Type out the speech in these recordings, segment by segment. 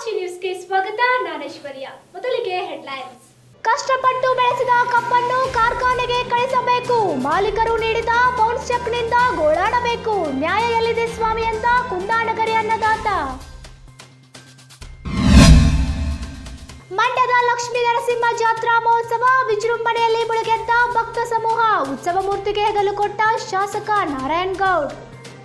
ಸಾಕ್ಷಿ ನ್ಯೂಸ್ಗೆ ಸ್ವಾಗತ ನಾನೇಶ್ವರ್ಯ ಮೊದಲಿಗೆ ಹೆಡ್ಲೈನ್ಸ್ ಕಷ್ಟಪಟ್ಟು ಬೆಳೆಸಿದ ಕಬ್ಬನ್ನು ಕಾರ್ಖಾನೆಗೆ ಕಳಿಸಬೇಕು ಮಾಲೀಕರು ನೀಡಿದ ಬೌನ್ಸ್ ಚೆಕ್ನಿಂದ ಗೋಳಾಡಬೇಕು ನ್ಯಾಯ ಎಲ್ಲಿದೆ ಸ್ವಾಮಿ ಅಂತ ಕುಂದಾನಗರಿ ಅನ್ನದಾತ ಮಂಡ್ಯದ ಲಕ್ಷ್ಮೀ ನರಸಿಂಹ ಜಾತ್ರಾ ಮಹೋತ್ಸವ ವಿಜೃಂಭಣೆಯಲ್ಲಿ ಮುಳುಗೆದ್ದ ಭಕ್ತ ಸಮೂಹ ಉತ್ಸವ ಮೂರ್ತಿಗೆ ಹೆಗಲು ಕೊಟ್ಟ ಶಾಸಕ ನಾರಾಯಣ್ ಗೌಡ್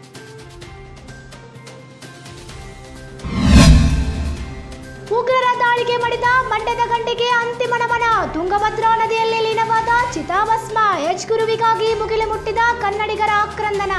ಉಗ್ರರ ದಾಳಿಗೆ ಮಡಿದ ಮಂಡ್ಯದ ಗಂಡಿಗೆ ಅಂತಿಮ ನಮನ ತುಂಗಭದ್ರಾ ನದಿಯಲ್ಲಿ ಲೀನವಾದ ಚಿತಾಭಸ್ಮ ಎಚ್ ಗುರುವಿಗಾಗಿ ಮುಗಿಲು ಮುಟ್ಟಿದ ಕನ್ನಡಿಗರ ಆಕ್ರಂದನ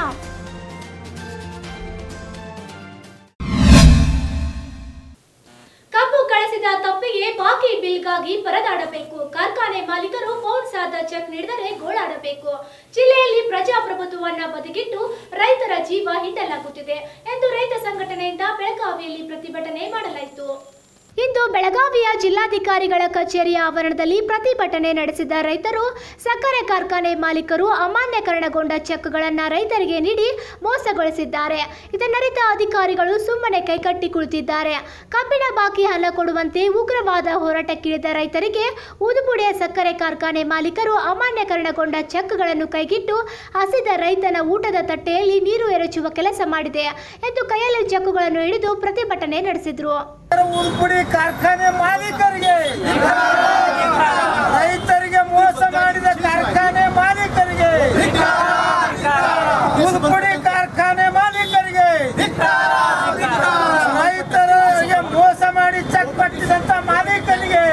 ಕಬ್ಬು ಕಳಿಸಿದ ತಪ್ಪಿಗೆ ಬಾಕಿ ಬಿಲ್ಗಾಗಿ ಪರದಾಡಬೇಕು ಕಾರ್ಖಾನೆ ಮಾಲೀಕರು ಬೌನ್ಸ್ ಆದ ಚೆಕ್ ನೀಡಿದರೆ ಗೋಳಾಡಬೇಕು ಜಿಲ್ಲೆಯಲ್ಲಿ ಪ್ರಜಾಪ್ರಭುತ್ವವನ್ನ ಬದಿಗಿಟ್ಟು ರೈತರ ಜೀವ ಹಿಂಡಲಾಗುತ್ತಿದೆ ಎಂದು ರೈತ ಸಂಘಟನೆಯಿಂದ ಬೆಳಗಾವಿಯಲ್ಲಿ ಪ್ರತಿಭಟನೆ ಮಾಡಲಾಯಿತು ಇಂದು ಬೆಳಗಾವಿಯ ಜಿಲ್ಲಾಧಿಕಾರಿಗಳ ಕಚೇರಿಯ ಆವರಣದಲ್ಲಿ ಪ್ರತಿಭಟನೆ ನಡೆಸಿದ ರೈತರು ಸಕ್ಕರೆ ಕಾರ್ಖಾನೆ ಮಾಲೀಕರು ಅಮಾನ್ಯಕರಣಗೊಂಡ ಚೆಕ್ಗಳನ್ನು ರೈತರಿಗೆ ನೀಡಿ ಮೋಸಗೊಳಿಸಿದ್ದಾರೆ ಇದನ್ನರಿತ ಅಧಿಕಾರಿಗಳು ಸುಮ್ಮನೆ ಕೈಕಟ್ಟಿ ಕುಳಿತಿದ್ದಾರೆ ಕಬ್ಬಿನ ಬಾಕಿ ಹಣ ಕೊಡುವಂತೆ ಉಗ್ರವಾದ ಹೋರಾಟಕ್ಕಿಳಿದ ರೈತರಿಗೆ ಊದುಬುಡಿಯ ಸಕ್ಕರೆ ಕಾರ್ಖಾನೆ ಮಾಲೀಕರು ಅಮಾನ್ಯಕರಣಗೊಂಡ ಚೆಕ್ಗಳನ್ನು ಕೈಗಿಟ್ಟು ಹಸಿದ ರೈತನ ಊಟದ ತಟ್ಟೆಯಲ್ಲಿ ನೀರು ಎರಚುವ ಕೆಲಸ ಮಾಡಿದೆ ಎಂದು ಕೈಯಲ್ಲಿ ಚೆಕ್ಗಳನ್ನು ಹಿಡಿದು ಪ್ರತಿಭಟನೆ ನಡೆಸಿದರು ಉರುಪುಡಿ ಕಾರ್ಖಾನೆ ಮಾಲೀಕರಿಗೆ ರೈತರಿಗೆ ಮೋಸ ಮಾಡಿದ ಕಾರ್ಖಾನೆ ಮಾಲೀಕರಿಗೆ ಉರುಪುಡಿ ಕಾರ್ಖಾನೆ ಮಾಲೀಕರಿಗೆ ರೈತರಿಗೆ ಮೋಸ ಮಾಡಿ ಚೆಕ್ ಪಟ್ಟಿದಂತ ಮಾಲೀಕರಿಗೆ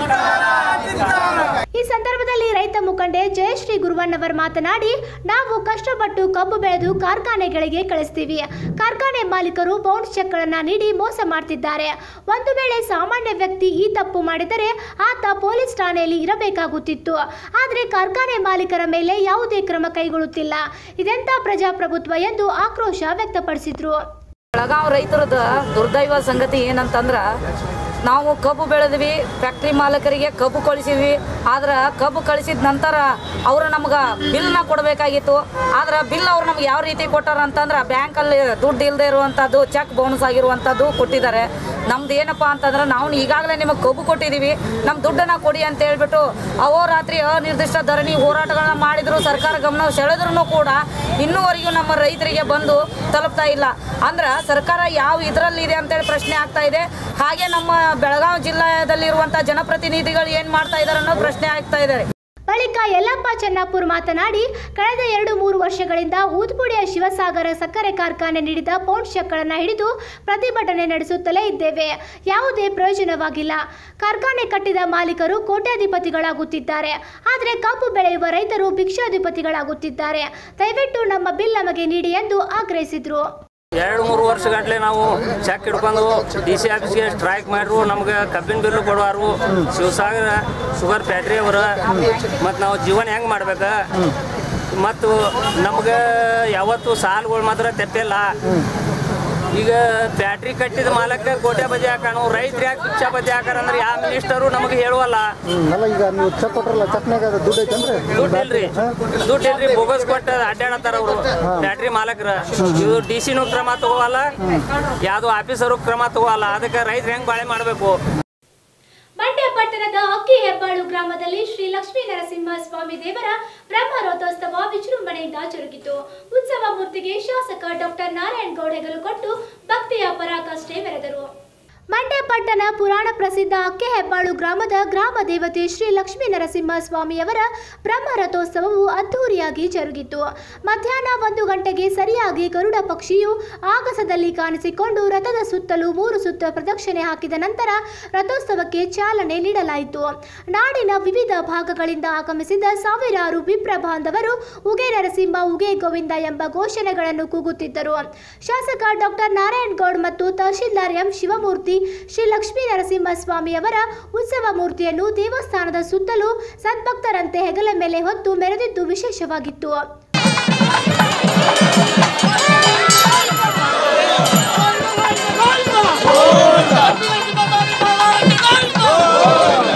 ಈ ಸಂದರ್ಭದಲ್ಲಿ ರೈತ ಮುಖಂಡೆ ಜಯಶ್ರೀ ಗುರುವಣ್ಣವರ್ ಮಾತನಾಡಿ ನಾವು ಕಷ್ಟಪಟ್ಟು ಕಬ್ಬು ಬೆಳೆದು ಕಾರ್ಖಾನೆಗಳಿಗೆ ಕಳಿಸ್ತೀವಿ ಕಾರ್ಖಾನೆ ಮಾಲೀಕರು ಬೌನ್ಸ್ ಚೆಕ್ಗಳನ್ನು ನೀಡಿ ಮೋಸ ಮಾಡ್ತಿದ್ದಾರೆ ಒಂದು ವೇಳೆ ಸಾಮಾನ್ಯ ವ್ಯಕ್ತಿ ಈ ತಪ್ಪು ಮಾಡಿದರೆ ಆತ ಪೊಲೀಸ್ ಠಾಣೆಯಲ್ಲಿ ಇರಬೇಕಾಗುತ್ತಿತ್ತು ಆದರೆ ಕಾರ್ಖಾನೆ ಮಾಲೀಕರ ಮೇಲೆ ಯಾವುದೇ ಕ್ರಮ ಕೈಗೊಳ್ಳುತ್ತಿಲ್ಲ ಇದೆಂತ ಪ್ರಜಾಪ್ರಭುತ್ವ ಎಂದು ಆಕ್ರೋಶ ವ್ಯಕ್ತಪಡಿಸಿದ್ರು ಬೆಳಗಾವ್ ರೈತರದ ದುರ್ದೈವ ಸಂಗತಿ ಏನಂತಂದ್ರ ನಾವು ಕಬ್ಬು ಬೆಳೆದ್ವಿ ಫ್ಯಾಕ್ಟ್ರಿ ಮಾಲಕರಿಗೆ ಕಬ್ಬು ಕಳಿಸಿದ್ವಿ ಆದ್ರೆ ಕಬ್ಬು ಕಳಿಸಿದ ನಂತರ ಅವರು ನಮ್ಗೆ ಬಿಲ್ನ ಕೊಡಬೇಕಾಗಿತ್ತು ಆದ್ರೆ ಬಿಲ್ ಅವ್ರು ನಮ್ಗೆ ಯಾವ ರೀತಿ ಕೊಟ್ಟಾರ ಅಂತಂದ್ರೆ ಬ್ಯಾಂಕಲ್ಲಿ ದುಡ್ಡು ಇಲ್ಲದೆ ಇರುವಂಥದ್ದು ಚೆಕ್ ಬೋನಸ್ ಆಗಿರುವಂಥದ್ದು ಕೊಟ್ಟಿದ್ದಾರೆ ನಮ್ದು ಏನಪ್ಪ ಅಂತಂದ್ರೆ ನಾವು ಈಗಾಗಲೇ ನಿಮಗೆ ಕಬ್ಬು ಕೊಟ್ಟಿದ್ದೀವಿ ನಮ್ಮ ದುಡ್ಡನ್ನು ಕೊಡಿ ಅಂತ ಹೇಳ್ಬಿಟ್ಟು ಅಹೋರಾತ್ರಿ ಅನಿರ್ದಿಷ್ಟ ಧರಣಿ ಹೋರಾಟಗಳನ್ನ ಮಾಡಿದ್ರು ಸರ್ಕಾರ ಗಮನ ಸೆಳೆದ್ರೂ ಕೂಡ ಇನ್ನೂವರೆಗೂ ನಮ್ಮ ರೈತರಿಗೆ ಬಂದು ತಲುಪ್ತಾ ಇಲ್ಲ ಅಂದ್ರೆ ಸರ್ಕಾರ ಯಾವ ಇದರಲ್ಲಿದೆ ಅಂತೇಳಿ ಪ್ರಶ್ನೆ ಆಗ್ತಾ ಇದೆ ಹಾಗೆ ನಮ್ಮ ಬೆಳಗಾವಿ ಜಿಲ್ಲೆಯಲ್ಲಿರುವಂಥ ಜನಪ್ರತಿನಿಧಿಗಳು ಏನು ಮಾಡ್ತಾ ಇದ್ದಾರೆ ಅನ್ನೋ ಪ್ರಶ್ನೆ ಆಗ್ತಾ ಇದೆ ಬಳಿಕ ಯಲ್ಲಪ್ಪ ಚೆನ್ನಪ್ಪುರ್ ಮಾತನಾಡಿ ಕಳೆದ ಎರಡು ಮೂರು ವರ್ಷಗಳಿಂದ ಊದ್ಪುಡಿಯ ಶಿವಸಾಗರ ಸಕ್ಕರೆ ಕಾರ್ಖಾನೆ ನೀಡಿದ ಪೌಂಡ್ ಚೆಕ್ಗಳನ್ನು ಹಿಡಿದು ಪ್ರತಿಭಟನೆ ನಡೆಸುತ್ತಲೇ ಇದ್ದೇವೆ ಯಾವುದೇ ಪ್ರಯೋಜನವಾಗಿಲ್ಲ ಕಾರ್ಖಾನೆ ಕಟ್ಟಿದ ಮಾಲೀಕರು ಕೋಟ್ಯಾಧಿಪತಿಗಳಾಗುತ್ತಿದ್ದಾರೆ ಆದರೆ ಕಬ್ಬು ಬೆಳೆಯುವ ರೈತರು ಭಿಕ್ಷಾಧಿಪತಿಗಳಾಗುತ್ತಿದ್ದಾರೆ ದಯವಿಟ್ಟು ನಮ್ಮ ಬಿಲ್ ನಮಗೆ ನೀಡಿ ಎಂದು ಆಗ್ರಹಿಸಿದರು ಎರಡು ಮೂರು ವರ್ಷ ಗಂಟ್ಲೆ ನಾವು ಚೆಕ್ ಹಿಡ್ಕೊಂಡು ಡಿ ಸಿ ಆಫೀಸ್ಗೆ ಸ್ಟ್ರೈಕ್ ಮಾಡ್ರು ನಮ್ಗೆ ಕಬ್ಬಿನ ಬಿಲ್ಲು ಕೊಡುವಾರು ಶಿವಸಾಗರ ಶುಗರ್ ಫ್ಯಾಕ್ಟ್ರಿ ಅವರು ಮತ್ತು ನಾವು ಜೀವನ ಹೆಂಗೆ ಮಾಡ್ಬೇಕು ಮತ್ತು ನಮ್ಗೆ ಯಾವತ್ತು ಸಾಲಗಳು ಮಾತ್ರ ತೆಪ್ಪಿಲ್ಲ ಈಗ ಫ್ಯಾಕ್ಟ್ರಿ ಕಟ್ಟಿದ ಮಾಲಕ್ಕೆ ಕೋಟೆ ಬಜೆ ಹಾಕೋಣ ರೈತರು ಯಾಕೆ ಭಿಕ್ಷಾ ಬಜೆ ಹಾಕಾರ ಅಂದ್ರೆ ಯಾವ ಮಿನಿಸ್ಟರು ನಮಗೆ ಹೇಳುವಲ್ಲ ಹ್ಮ್, ಅಲ್ಲ ಈಗ ನೀವು ಚೆಕ್ ಕೊಟ್ರಲ್ಲ ಚೆಕ್ನಾಗ ಅದು ದುಡ್ಡು ಐತೇನ್ರಿ ದುಡ್ಡು ಇಲ್ರಿ ದುಡ್ಡು ಇಲ್ರಿ ಬೋಗಸ್ ಕೊಟ್ಟ ಅಡ್ಡಾಡತ್ತಾರ ಅವರು ಫ್ಯಾಕ್ಟ್ರಿ ಮಾಲಕರ ಇದು ಡಿ ಸಿನೂ ಕ್ರಮ ತಗೋವಲ್ಲ ಯಾವ್ದು ಆಫೀಸರು ಕ್ರಮ ತಗೋವಲ್ಲ ಅದಕ್ಕೆ ರೈತರು ಹೆಂಗ್ ಬಾಳೆ ಮಾಡಬೇಕು ಮಂಡ್ಯ ಪಟ್ಟಣದ ಅಕ್ಕಿ ಹೆಬ್ಬಾಳು ಗ್ರಾಮದಲ್ಲಿ ಶ್ರೀ ಲಕ್ಷ್ಮೀ ನರಸಿಂಹ ಸ್ವಾಮಿ ದೇವರ ಬ್ರಹ್ಮ ರಥೋತ್ಸವ ವಿಜೃಂಭಣೆಯಿಂದ ಜರುಗಿತು ಉತ್ಸವ ಮೂರ್ತಿಗೆ ಶಾಸಕ ಡಾಕ್ಟರ್ ನಾರಾಯಣ್ ಗೌಡ್ ಹೆಗಲು ಕೊಟ್ಟು ಭಕ್ತಿಯ ಪರಾಕಾಷ್ಠೆ ಮೆರೆದರು ಮಂಡ್ಯ ಪಟ್ಟಣ ಪುರಾಣ ಪ್ರಸಿದ್ಧ ಅಕ್ಕೆ ಹೆಬ್ಬಾಳು ಗ್ರಾಮದ ಗ್ರಾಮ ದೇವತೆ ಶ್ರೀ ಲಕ್ಷ್ಮೀ ನರಸಿಂಹ ಸ್ವಾಮಿಯವರ ಬ್ರಹ್ಮ ರಥೋತ್ಸವವು ಅದ್ಧೂರಿಯಾಗಿ ಜರುಗಿತು ಮಧ್ಯಾಹ್ನ ಒಂದು ಗಂಟೆಗೆ ಸರಿಯಾಗಿ ಗರುಡ ಪಕ್ಷಿಯು ಆಗಸದಲ್ಲಿ ಕಾಣಿಸಿಕೊಂಡು ರಥದ ಸುತ್ತಲೂ ಮೂರು ಸುತ್ತ ಪ್ರದಕ್ಷಿಣೆ ಹಾಕಿದ ನಂತರ ರಥೋತ್ಸವಕ್ಕೆ ಚಾಲನೆ ನೀಡಲಾಯಿತು ನಾಡಿನ ವಿವಿಧ ಭಾಗಗಳಿಂದ ಆಗಮಿಸಿದ ಸಾವಿರಾರು ವಿಪ್ರ ಬಾಂಧವರು ಉಗೆ ನರಸಿಂಹ ಉಗೆ ಗೋವಿಂದ ಎಂಬ ಘೋಷಣೆಗಳನ್ನು ಕೂಗುತ್ತಿದ್ದರು ಶಾಸಕ ಡಾಕ್ಟರ್ ನಾರಾಯಣ್ ಗೌಡ್ ಮತ್ತು ತಹಶೀಲ್ದಾರ್ ಎಂ ಶಿವಮೂರ್ತಿ ಶ್ರೀ ಲಕ್ಷ್ಮೀ ನರಸಿಂಹ ಸ್ವಾಮಿಯವರ ಉತ್ಸವ ಮೂರ್ತಿಯನ್ನು ದೇವಸ್ಥಾನದ ಸುತ್ತಲೂ ಸದ್ಭಕ್ತರಂತೆ ಹೆಗಲ ಮೇಲೆ ಹೊತ್ತು ಮೆರೆದಿದ್ದು ವಿಶೇಷವಾಗಿತ್ತು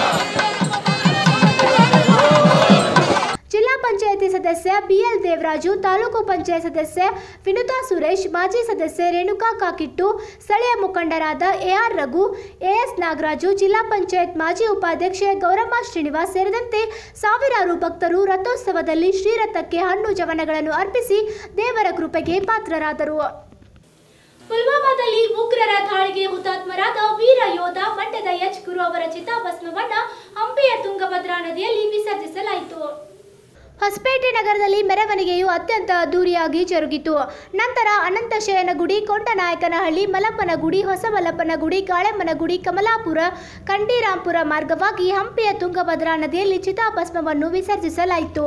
ಜಿಲ್ಲಾ ಪಂಚಾಯತಿ ಸದಸ್ಯ ಬಿಎಲ್ ದೇವರಾಜು ತಾಲೂಕು ಪಂಚಾಯತ್ ಸದಸ್ಯೆ ವಿನುತಾ ಸುರೇಶ್ ಮಾಜಿ ಸದಸ್ಯೆ ರೇಣುಕಾ ಕಾಕಿಟ್ಟು ಸ್ಥಳೀಯ ಮುಖಂಡರಾದ ಎಆರ್ ರಘು ಎಎಸ್ ನಾಗರಾಜು ಜಿಲ್ಲಾ ಪಂಚಾಯತ್ ಮಾಜಿ ಉಪಾಧ್ಯಕ್ಷೆ ಗೌರಮ್ಮ ಶ್ರೀನಿವಾಸ್ ಸೇರಿದಂತೆ ಸಾವಿರಾರು ಭಕ್ತರು ರಥೋತ್ಸವದಲ್ಲಿ ಶ್ರೀರಥಕ್ಕೆ ಹಣ್ಣು ಜವನಗಳನ್ನು ಅರ್ಪಿಸಿ ದೇವರ ಕೃಪೆಗೆ ಪಾತ್ರರಾದರು ಪುಲ್ವಾಮಾದಲ್ಲಿ ಉಗ್ರರ ದಾಳಿಗೆ ಹುತಾತ್ಮರಾದ ವೀರ ಯೋಧ ಮಂಡ್ಯದ ಎಚ್ ಗುರು ಅವರ ಚಿತಾಭಸ್ಮವನ್ನ ಹಂಪಿಯ ತುಂಗಭದ್ರಾ ನದಿಯಲ್ಲಿ ವಿಸರ್ಜಿಸಲಾಯಿತು ಹೊಸಪೇಟೆ ನಗರದಲ್ಲಿ ಮೆರವಣಿಗೆಯು ಅತ್ಯಂತ ಅದ್ದೂರಿಯಾಗಿ ಜರುಗಿತು ನಂತರ ಅನಂತಶಯನಗುಡಿ ಕೊಂಡನಾಯಕನಹಳ್ಳಿ ಮಲಪ್ಪನಗುಡಿ ಹೊಸಮಲಪ್ಪನಗುಡಿ ಕಾಳೆಮ್ಮನಗುಡಿ ಕಮಲಾಪುರ ಕಂಡೀರಾಂಪುರ ಮಾರ್ಗವಾಗಿ ಹಂಪಿಯ ತುಂಗಭದ್ರಾ ನದಿಯಲ್ಲಿ ಚಿತಾಭಸ್ಮವನ್ನು ವಿಸರ್ಜಿಸಲಾಯಿತು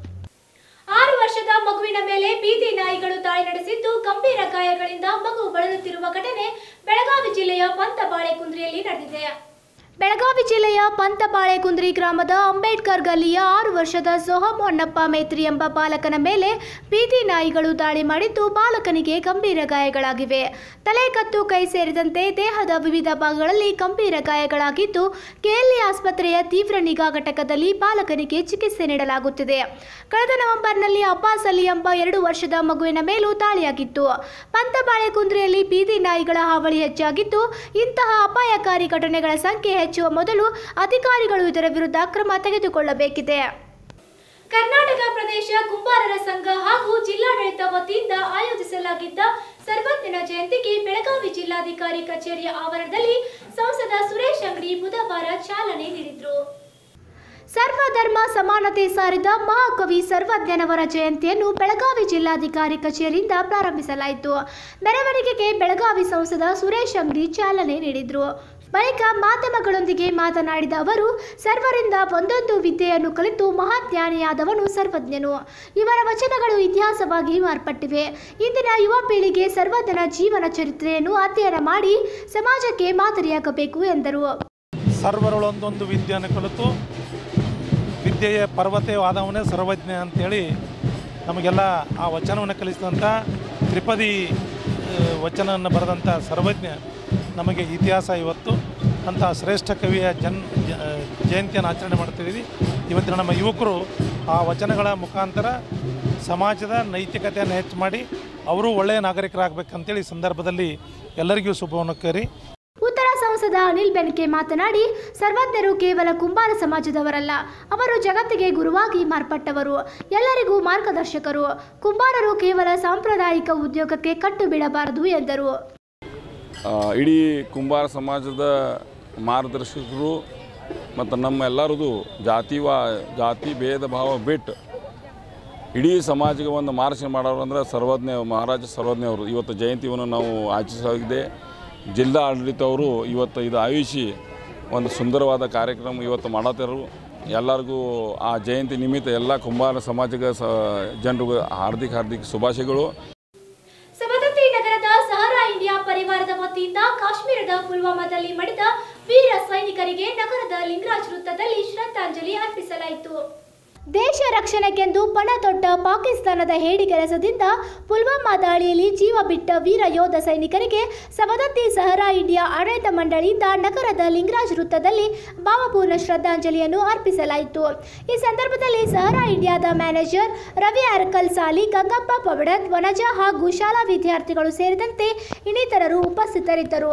ಆರು ವರ್ಷದ ಮಗುವಿನ ಮೇಲೆ ಬೀದಿ ನಾಯಿಗಳು ದಾಳಿ ನಡೆಸಿದ್ದು ಗಂಭೀರ ಗಾಯಗಳಿಂದ ಮಗು ಬಳಲುತ್ತಿರುವ ಘಟನೆ ಬೆಳಗಾವಿ ಜಿಲ್ಲೆಯ ಪಂತಬಾಳೆಕುಂದ್ರಿಯಲ್ಲಿ ನಡೆದಿದೆ ಬೆಳಗಾವಿ ಜಿಲ್ಲೆಯ ಪಂತಬಾಳೆಕುಂದ್ರಿ ಗ್ರಾಮದ ಅಂಬೇಡ್ಕರ್ ಗಲ್ಲಿಯ ಆರು ವರ್ಷದ ಸೋಹಂ ಹೊನ್ನಪ್ಪ ಮೇತ್ರಿ ಎಂಬ ಬಾಲಕನ ಮೇಲೆ ಬೀದಿ ನಾಯಿಗಳು ದಾಳಿ ಮಾಡಿದ್ದು ಬಾಲಕನಿಗೆ ಗಂಭೀರ ಗಾಯಗಳಾಗಿವೆ ತಲೆ ಕತ್ತು ಕೈ ಸೇರಿದಂತೆ ದೇಹದ ವಿವಿಧ ಭಾಗಗಳಲ್ಲಿ ಗಂಭೀರ ಗಾಯಗಳಾಗಿದ್ದು ಕೆಎಲ್ಇ ಆಸ್ಪತ್ರೆಯ ತೀವ್ರ ನಿಗಾ ಘಟಕದಲ್ಲಿ ಬಾಲಕನಿಗೆ ಚಿಕಿತ್ಸೆ ನೀಡಲಾಗುತ್ತಿದೆ ಕಳೆದ ನವೆಂಬರ್ನಲ್ಲಿ ಅಬ್ಬಾಸ್ ಅಲಿ ಎಂಬ ಎರಡು ವರ್ಷದ ಮಗುವಿನ ಮೇಲೂ ದಾಳಿಯಾಗಿತ್ತು ಪಂತಬಾಳೆಕುಂದ್ರಿಯಲ್ಲಿ ಬೀದಿ ನಾಯಿಗಳ ಹಾವಳಿ ಹೆಚ್ಚಾಗಿದ್ದು ಇಂತಹ ಅಪಾಯಕಾರಿ ಘಟನೆಗಳ ಸಂಖ್ಯೆ ಹೆಚ್ಚುವ ಮೊದಲು ಅಧಿಕಾರಿಗಳು ಇದರ ವಿರುದ್ಧ ಕ್ರಮ ತೆಗೆದುಕೊಳ್ಳಬೇಕಿದೆ ಕರ್ನಾಟಕ ಪ್ರದೇಶ ಕುಂಬಾರರ ಸಂಘ ಹಾಗೂ ಜಿಲ್ಲಾಡಳಿತ ವತಿಯಿಂದ ಆಯೋಜಿಸಲಾಗಿದ್ದ ಸರ್ವಜ್ಞನ ಜಯಂತಿಗೆ ಬೆಳಗಾವಿ ಜಿಲ್ಲಾಧಿಕಾರಿ ಕಚೇರಿಯ ಆವರಣದಲ್ಲಿ ಸಂಸದ ಸುರೇಶ್ ಅಂಗಡಿ ಬುಧವಾರ ಚಾಲನೆ ನೀಡಿದರು ಸರ್ವಧರ್ಮ ಸಮಾನತೆ ಸಾರಿದ ಮಹಾಕವಿ ಸರ್ವಜ್ಞನವರ ಜಯಂತಿಯನ್ನು ಬೆಳಗಾವಿ ಜಿಲ್ಲಾಧಿಕಾರಿ ಕಚೇರಿಯಿಂದ ಪ್ರಾರಂಭಿಸಲಾಯಿತು ಮೆರವಣಿಗೆಗೆ ಬೆಳಗಾವಿ ಸಂಸದ ಸುರೇಶ್ ಅಂಗಡಿ ಚಾಲನೆ ನೀಡಿದರು ಬಳಿಕ ಮಾಧ್ಯಮಗಳೊಂದಿಗೆ ಮಾತನಾಡಿದ ಅವರು ಸರ್ವರಿಂದ ಒಂದೊಂದು ವಿದ್ಯೆಯನ್ನು ಕಲಿತು ಮಹಾಜ್ಞಾನಿಯಾದವನು ಸರ್ವಜ್ಞನು ಇವರ ವಚನಗಳು ಇತಿಹಾಸವಾಗಿ ಮಾರ್ಪಟ್ಟಿವೆ ಇಂದಿನ ಯುವ ಪೀಳಿಗೆ ಸರ್ವಜ್ಞನ ಜೀವನ ಚರಿತ್ರೆಯನ್ನು ಅಧ್ಯಯನ ಮಾಡಿ ಸಮಾಜಕ್ಕೆ ಮಾದರಿಯಾಗಬೇಕು ಎಂದರು ಸರ್ವರೊಳೊಂದೊಂದು ವಿದ್ಯೆಯನ್ನು ಕಲಿತು ವಿದ್ಯೆಯ ಪರ್ವತವಾದವನೇ ಸರ್ವಜ್ಞ ಅಂತೇಳಿ ನಮಗೆಲ್ಲ ಆ ವಚನವನ್ನು ಕಲಿಸಿದಂಥ ತ್ರಿಪದಿ ಆ, ವಚನವನ್ನು ಬರೆದಂಥ ಸರ್ವಜ್ಞ ನಮಗೆ ಇತಿಹಾಸ ಇವತ್ತು ಅಂಥ ಶ್ರೇಷ್ಠ ಕವಿಯ ಜನ್ ಜ- ಜಯಂತಿಯನ್ನು ಆಚರಣೆ ಮಾಡ್ತಿದ್ದೀವಿ ಇವತ್ತಿನ ನಮ್ಮ ಯುವಕರು ಆ ವಚನಗಳ ಮುಖಾಂತರ ಸಮಾಜದ ನೈತಿಕತೆಯನ್ನು ಹೆಚ್ಚು ಮಾಡಿ ಅವರು ಒಳ್ಳೆಯ ನಾಗರಿಕರಾಗಬೇಕಂತೇಳಿ ಈ ಸಂದರ್ಭದಲ್ಲಿ ಎಲ್ಲರಿಗೂ ಶುಭವನ್ನು ಕೋರಿ ಉತ್ತರ ಸಂಸದ ಅನಿಲ್ ಬೆನ್ಕೆ ಮಾತನಾಡಿ ಸರ್ವಜ್ಞರು ಕೇವಲ ಕುಂಬಾರ ಸಮಾಜದವರಲ್ಲ ಅವರು ಜಗತ್ತಿಗೆ ಗುರುವಾಗಿ ಮಾರ್ಪಟ್ಟವರು ಎಲ್ಲರಿಗೂ ಮಾರ್ಗದರ್ಶಕರು ಕುಂಬಾರರು ಕೇವಲ ಸಾಂಪ್ರದಾಯಿಕ ಉದ್ಯೋಗಕ್ಕೆ ಕಟ್ಟು ಬೀಳಬಾರದು ಎಂದರು ಆ, ಇಡೀ ಕುಂಬಾರ ಸಮಾಜದ ಮಾರ್ಗದರ್ಶಕರು ಮತ್ತು ನಮ್ಮ ಎಲ್ಲರದು ಜಾತಿವಾ ಜಾತಿ ಭೇದ ಭಾವ ಬಿಟ್ಟು ಇಡೀ ಸಮಾಜಕ್ಕೆ ಒಂದು ಮಾರ್ಗದರ್ಶನ ಮಾಡೋರು ಅಂದ್ರೆ ಸರ್ವಜ್ಞ ಮಹಾರಾಜ ಸರ್ವಜ್ಞ ಅವರು ಇವತ್ತು ಜಯಂತಿಯನ್ನು ನಾವು ಆಚರಿಸಲಾಗಿದೆ ಜಿಲ್ಲಾ ಆಡಳಿತ ಅವರು ಇವತ್ತು ಇದು ಆಯುಷಿ ಒಂದು ಸುಂದರವಾದ ಕಾರ್ಯಕ್ರಮ ಇವತ್ತು ಮಾಡತ್ತಾರು ಎಲ್ಲರಿಗೂ ಆ ಜಯಂತಿ ನಿಮಿತ್ತ ಎಲ್ಲ ಕುಂಬಾರ ಸಮಾಜದ ಸ ಜನರಿಗೂ ಹಾರ್ದಿಕ ಹಾರ್ದಿಕ ಶುಭಾಶಯಗಳು ಸವದತ್ತಿ ನಗರದ ಸಹರಾ ಇಂಡಿಯಾ ಪರಿವಾರದ ವತಿಯಿಂದ ಕಾಶ್ಮೀರದ ಪುಲ್ವಾಮಾದಲ್ಲಿ ಮಡಿದ ವೀರ ಸೈನಿಕರಿಗೆ ನಗರದ ಲಿಂಗರಾಜ್ ವೃತ್ತದಲ್ಲಿ ಶ್ರದ್ಧಾಂಜಲಿ ಅರ್ಪಿಸಲಾಯಿತು ದೇಶ ರಕ್ಷಣೆಗೆಂದು ಪಣ ತೊಟ್ಟ ಪಾಕಿಸ್ತಾನದ ಹೇಡಿಗೆಲಸದಿಂದ ಪುಲ್ವಾಮಾ ದಾಳಿಯಲ್ಲಿ ಜೀವ ಬಿಟ್ಟ ವೀರ ಯೋಧ ಸೈನಿಕರಿಗೆ ಸವದತ್ತಿ ಸಹರಾ ಇಂಡಿಯಾ ಆಡಳಿತ ಮಂಡಳಿಯಿಂದ ನಗರದ ಲಿಂಗರಾಜ್ ವೃತ್ತದಲ್ಲಿ ಭಾವಪೂರ್ಣ ಶ್ರದ್ಧಾಂಜಲಿಯನ್ನು ಅರ್ಪಿಸಲಾಯಿತು ಈ ಸಂದರ್ಭದಲ್ಲಿ ಸಹರಾ ಇಂಡಿಯಾದ ಮ್ಯಾನೇಜರ್ ರವಿ ಅರಕಲ್ ಸಾಲಿ ಗಂಗಪ್ಪ ಪವಡದ್ ವನಜ ಹಾಗೂ ಶಾಲಾ ವಿದ್ಯಾರ್ಥಿಗಳು ಸೇರಿದಂತೆ ಇನ್ನಿತರರು ಉಪಸ್ಥಿತರಿದ್ದರು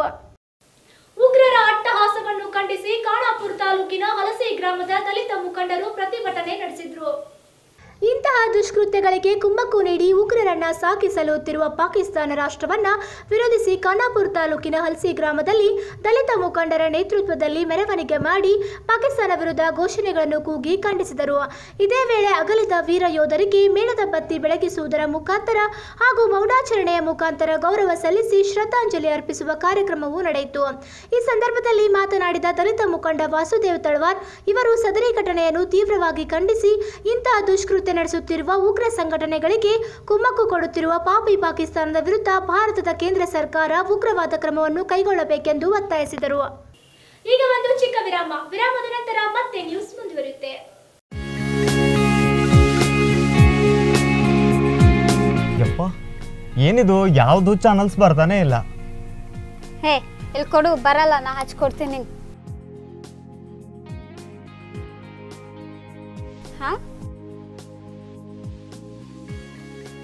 ಉಗ್ರರ ಅಟ್ಟಹಾಸವನ್ನು ಖಂಡಿಸಿ ಖಾನಾಪುರ ತಾಲೂಕಿನ ಹಲಸೆ ಗ್ರಾಮದ ದಲಿತ ಮುಖಂಡರು ಪ್ರತಿಭಟನೆ ನಡೆಸಿದ್ರು ಇಂತಹ ದುಷ್ಕೃತ್ಯಗಳಿಗೆ ಕುಮ್ಮಕ್ಕು ನೀಡಿ ಉಗ್ರರನ್ನ ಸಾಗಿಸಲುತ್ತಿರುವ ಪಾಕಿಸ್ತಾನ ರಾಷ್ಟ್ರವನ್ನ ವಿರೋಧಿಸಿ ಖಾನಾಪುರ ತಾಲೂಕಿನ ಹಲ್ಸಿ ಗ್ರಾಮದಲ್ಲಿ ದಲಿತ ಮುಖಂಡರ ನೇತೃತ್ವದಲ್ಲಿ ಮೆರವಣಿಗೆ ಮಾಡಿ ಪಾಕಿಸ್ತಾನ ವಿರುದ್ಧ ಘೋಷಣೆಗಳನ್ನು ಕೂಗಿ ಖಂಡಿಸಿದರು ಇದೇ ವೇಳೆ ಅಗಲಿದ ವೀರ ಯೋಧರಿಗೆ ಮೇಣದ ಬತ್ತಿ ಬೆಳಗಿಸುವುದರ ಮುಖಾಂತರ ಹಾಗೂ ಮೌನಾಚರಣೆಯ ಮುಖಾಂತರ ಗೌರವ ಸಲ್ಲಿಸಿ ಶ್ರದ್ಧಾಂಜಲಿ ಅರ್ಪಿಸುವ ಕಾರ್ಯಕ್ರಮವೂ ನಡೆಯಿತು ಈ ಸಂದರ್ಭದಲ್ಲಿ ಮಾತನಾಡಿದ ದಲಿತ ಮುಖಂಡ ವಾಸುದೇವ್ ತಳವಾರ್ ಇವರು ಸದರಿ ಘಟನೆಯನ್ನು ತೀವ್ರವಾಗಿ ಖಂಡಿಸಿ ಇಂತಹ ದುಷ್ಕೃತ್ಯ ನಡೆಸುತ್ತಿರುವ ಉಗ್ರ ಸಂಘಟನೆಗಳಿಗೆ ಕುಮ್ಮಕ್ಕು ಕೊಡುತ್ತಿರುವ ಪಾಪಿ ಪಾಕಿಸ್ತಾನದ ವಿರುದ್ಧ ಭಾರತದ ಕೇಂದ್ರ ಸರ್ಕಾರ ಉಗ್ರವಾದ ಕ್ರಮವನ್ನು ಕೈಗೊಳ್ಳಬೇಕೆಂದು ಒತ್ತಾಯಿಸಿದರು ಈಗ ಒಂದು ಚಿಕ್ಕ ವಿರಾಮ ವಿರಾಮದ ನಂತರ ಮತ್ತೆ ನ್ಯೂಸ್ ಮುಂದುವರಿಯುತ್ತೆ ಯಪ್ಪ ಏನಿದು ಯಾವುದು ಚಾನಲ್ಸ್ ಬರ್ತಾನೆ ಇಲ್ಲ ಹೇ ಇಲ್ಲಿ ಕೊಡು ಬರಲ್ಲ ನಾ ಹಚ್ಕೊಡ್ತೀನಿ ಹಾ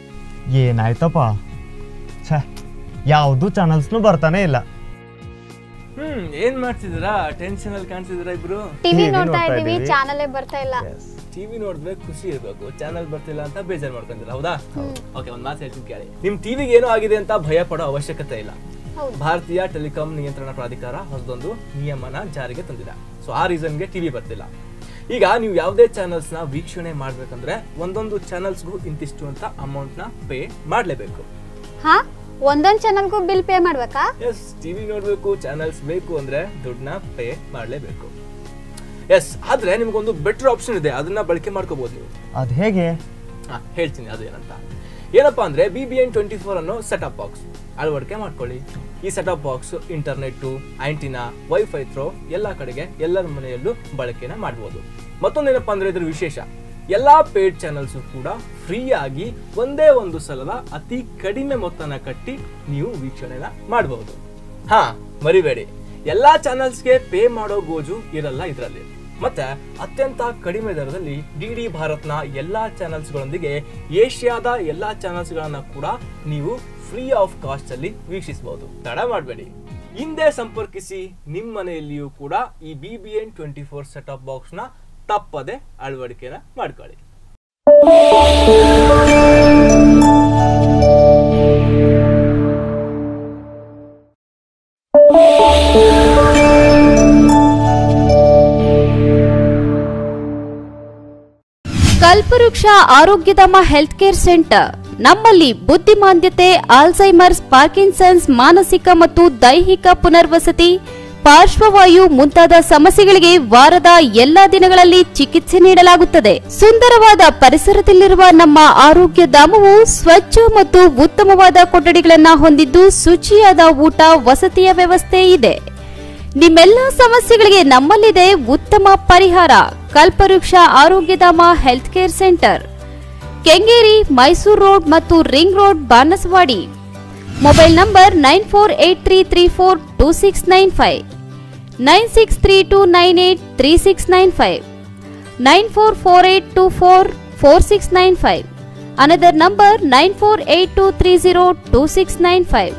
ಏನಾಯ್ತಪ್ಪ ಛೇ ಯಾವುದು ಚಾನಲ್ಸ್ನು ಬರ್ತಾನೆ ಇಲ್ಲ ಹ್ಮ್ ಏನ್ ಮಾಡ್ತಿದ್ದೀರಾ ಟೆನ್ಷನ್ ಅಲ್ಲಿ ಕಾಣ್ತಿದ್ದೀರಾ ಇಬ್ರು ಟಿವಿ ನೋಡ್ತಾ ಇದೀವಿ ಚಾನಲೇ ಬರ್ತಾ ಇಲ್ಲ ಟಿವಿ ನೋಡಿದ್ರೆ ಖುಷಿ ಇರ್ಬೇಕು ಚಾನಲ್ ಬರ್ತಿಲ್ಲ ಅಂತ ಬೇಜಾರ್ ಮಾಡ್ಕೊಂತೀರ ಹೌದಾ ಓಕೆ ಒಂದ್ ಮಾತು ಹೇಳ್ತೀನಿ ಕೇಳಿ ನಿಮ್ ಟಿವಿಗೆ ಏನೋ ಆಗಿದೆ ಅಂತ ಭಯ ಪಡೋ ಅವಶ್ಯಕತೆ ಇಲ್ಲ ಹೌದು. ಭಾರತೀಯ ಟೆಲಿಕಾಂ ನಿಯಂತ್ರಣ ಪ್ರಾಧಿಕಾರ ಹೊಸದೊಂದು ನಿಯಮನ ಜಾರಿಗೆ ತಂದಿದೆ ಸೊ ಆ ರೀಸನ್ಗೆ ಟಿವಿ ಬರ್ತಿಲ್ಲ ಈಗ ನೀವು ಯಾವುದೇ ಚಾನಲ್ಸ್ ನ ವೀಕ್ಷಣೆ ಮಾಡ್ಬೇಕಂದ್ರೆ ಒಂದೊಂದು ಚಾನಲ್ಸ್ಗೂ ಇಂತಿಷ್ಟು ಅಂತ ಅಮೌಂಟ್ ನ ಪೇ ಮಾಡ್ಲೇಬೇಕು ಹಾ ಒಂದೊಂದ್ ಚಾನಲ್ಗೂ ಬಿಲ್ ಪೇ ಮಾಡ್ಬೇಕಾ ಎಸ್ ಟಿವಿ ನೋಡ್ಬೇಕು ಚಾನಲ್ಸ್ ಬೇಕು ಅಂದ್ರೆ ದುಡ್ಡನ್ನ ಪೇ ಮಾಡ್ಲೇಬೇಕು ಎಸ್ ಆದ್ರೆ ನಿಮ್ಗೊಂದು ಬೆಟರ್ ಆಪ್ಷನ್ ಇದೆ ಅದನ್ನ ಬಳಕೆ ಮಾಡ್ಕೋಬಹುದು ನೀವು ಅದು ಹೇಗೆ ಹಾ ಹೇಳ್ತೀನಿ ಅದು ಏನಂತ ಏನಪ್ಪಾ ಅಂದ್ರೆ B B N twenty four ಅನ್ನೋ ಸೆಟಪ್ ಬಾಕ್ಸ್ ಅಳವಡಿಕೆ ಮಾಡ್ಕೊಳ್ಳಿ ಈ setup box internet antenna wifi through ಎಲ್ಲ ಕಡೆಗೆ ಎಲ್ಲರ ಮನೆಯಲ್ಲೂ ಬಳಕೆನ ಮಾಡ್ಬೋದು ಮತ್ತೊಂದೇನಪ್ಪ ಅಂದ್ರೆ ಇದ್ರ ವಿಶೇಷ ಎಲ್ಲಾ ಪೇಡ್ ಚಾನಲ್ಸ್ ಕೂಡ ಫ್ರೀ ಆಗಿ ಒಂದೇ ಒಂದು ಸಲದ ಅತಿ ಕಡಿಮೆ ಮೊತ್ತನ ಕಟ್ಟಿ ನೀವು ವೀಕ್ಷಣೆನ ಮಾಡಬಹುದು ಹಾ ಮರಿಬೇಡಿ ಎಲ್ಲಾ ಚಾನಲ್ಸ್ಗೆ ಪೇ ಮಾಡೋ ಗೋಜು ಇರಲ್ಲ ಇದರಲ್ಲಿ ಮತ್ತೆ ಅತ್ಯಂತ ಕಡಿಮೆ ದರದಲ್ಲಿ ಡಿ ಡಿ ಭಾರತ್ನ ಎಲ್ಲಾ ಚಾನಲ್ಸ್ಗಳೊಂದಿಗೆ ಏಷ್ಯಾದ ಎಲ್ಲಾ ಚಾನಲ್ಸ್ಗಳನ್ನ ಕೂಡ ನೀವು ಫ್ರೀ ಆಫ್ ಕಾಸ್ಟ್ ಅಲ್ಲಿ ವೀಕ್ಷಿಸಬಹುದು ತಡ ಮಾಡಬೇಡಿ ಹಿಂದೆ ಸಂಪರ್ಕಿಸಿ ನಿಮ್ಮ ಮನೆಯಲ್ಲಿಯೂ ಕೂಡ ಈ B B N twenty four setup box ನ ತಪ್ಪದೆ ಅಳವಡಿಕೆನ ಮಾಡ್ಕೊಳ್ಳಿ ಕಲ್ಪವೃಕ್ಷ ಆರೋಗ್ಯಧಾಮ ಹೆಲ್ತ್ ಕೇರ್ ಸೆಂಟರ್ ನಮ್ಮಲ್ಲಿ ಬುದ್ಧಿಮಾಂದ್ಯತೆ ಆಲ್ಝೈಮರ್ಸ್ ಪಾರ್ಕಿನ್ಸನ್ಸ್ ಮಾನಸಿಕ ಮತ್ತು ದೈಹಿಕ ಪುನರ್ವಸತಿ ಪಾರ್ಶ್ವವಾಯು ಮುಂತಾದ ಸಮಸ್ಯೆಗಳಿಗೆ ವಾರದ ಎಲ್ಲಾ ದಿನಗಳಲ್ಲಿ ಚಿಕಿತ್ಸೆ ನೀಡಲಾಗುತ್ತದೆ ಸುಂದರವಾದ ಪರಿಸರದಲ್ಲಿರುವ ನಮ್ಮ ಆರೋಗ್ಯ ಧಾಮವು ಸ್ವಚ್ಛ ಮತ್ತು ಉತ್ತಮವಾದ ಕೊಠಡಿಗಳನ್ನ ಹೊಂದಿದ್ದು ಶುಚಿಯಾದ ಊಟ ವಸತಿಯ ವ್ಯವಸ್ಥೆ ಇದೆ ನಿಮ್ಮೆಲ್ಲ ಸಮಸ್ಯೆಗಳಿಗೆ ನಮ್ಮಲ್ಲಿದೆ ಉತ್ತಮ ಪರಿಹಾರ Kalpavriksha Arogyadhama health care centre Kengeri Mysuru road ಮತ್ತು ring road Banasawadi mobile number nine four eight three three four two six nine five nine six three two nine eight three six nine five nine four four eight two four four six nine five another number nine four eight two three zero two six nine five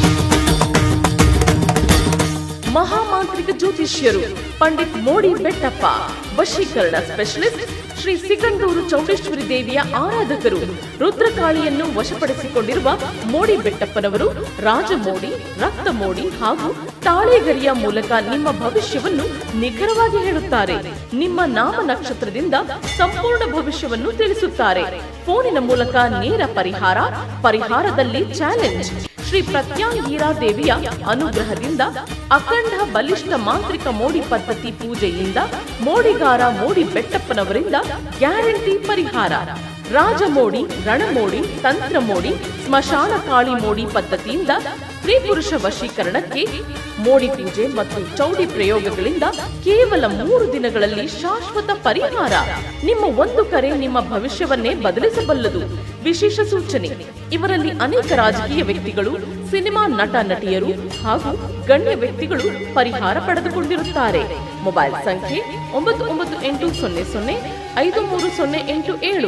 ಮಹಾಮಾಂತ್ರಿಕ ಜ್ಯೋತಿಷ್ಯರು ಪಂಡಿತ್ ಮೋಡಿ ಬೆಟ್ಟಪ್ಪ ವಶೀಕರಣ specialist Shri Sigandur Chowdeshwari ದೇವಿಯ ಆರಾಧಕರು ರುದ್ರಕಾಳಿಯನ್ನು ವಶಪಡಿಸಿಕೊಂಡಿರುವ ಮೋಡಿ ಬೆಟ್ಟಪ್ಪನವರು ರಾಜಮೋಡಿ ರಕ್ತ ಮೋಡಿ ಹಾಗೂ ತಾಳೆಗರಿಯ ಮೂಲಕ ನಿಮ್ಮ ಭವಿಷ್ಯವನ್ನು ನಿಖರವಾಗಿ ಹೇಳುತ್ತಾರೆ ನಿಮ್ಮ ನಾಮ ನಕ್ಷತ್ರದಿಂದ ಸಂಪೂರ್ಣ ಭವಿಷ್ಯವನ್ನು ತಿಳಿಸುತ್ತಾರೆ ಫೋನಿನ ಮೂಲಕ ನೇರ ಪರಿಹಾರ ಪರಿಹಾರದಲ್ಲಿ ಚಾಲೆಂಜ್ ಶ್ರೀ ಪ್ರತ್ಯಾಂಗೀರಾ ದೇವಿಯ ಅನುಗ್ರಹದಿಂದ ಅಖಂಡ ಬಲಿಷ್ಠ ಮಾಂತ್ರಿಕ ಮೋಡಿ ಪದ್ಧತಿ ಪೂಜೆಯಿಂದ ಮೋಡಿಗಾರ ಮೋಡಿ ಬೆಟ್ಟಪ್ಪನವರಿಂದ ಗ್ಯಾರಂಟಿ ಪರಿಹಾರ ರಾಜಮೋಡಿ ರಣಮೋಡಿ ತಂತ್ರ ಮೋಡಿ ಸ್ಮಶಾನ ಕಾಳಿ ಮೋಡಿ ಪದ್ಧತಿಯಿಂದ ಸ್ತ್ರೀ ಪುರುಷ ವಶೀಕರಣಕ್ಕೆ ಮೋಡಿ ಪೂಜೆ ಮತ್ತು ಚೌಡಿ ಪ್ರಯೋಗಗಳಿಂದ ಕೇವಲ ಮೂರು ದಿನಗಳಲ್ಲಿ ಶಾಶ್ವತ ಪರಿಹಾರ ನಿಮ್ಮ ಒಂದು ಕರೆ ನಿಮ್ಮ ಭವಿಷ್ಯವನ್ನೇ ಬದಲಿಸಬಲ್ಲದು ವಿಶೇಷ ಸೂಚನೆ ಇವರಲ್ಲಿ ಅನೇಕ ರಾಜಕೀಯ ವ್ಯಕ್ತಿಗಳು ಸಿನಿಮಾ ನಟ ನಟಿಯರು ಹಾಗೂ ಗಣ್ಯ ವ್ಯಕ್ತಿಗಳು ಪರಿಹಾರ ಪಡೆದುಕೊಂಡಿರುತ್ತಾರೆ ಮೊಬೈಲ್ ಸಂಖ್ಯೆ ಒಂಬತ್ತು ಒಂಬತ್ತು ಎಂಟು ಸೊನ್ನೆ ಸೊನ್ನೆ ಐದು ಮೂರು ಸೊನ್ನೆ ಎಂಟು ಏಳು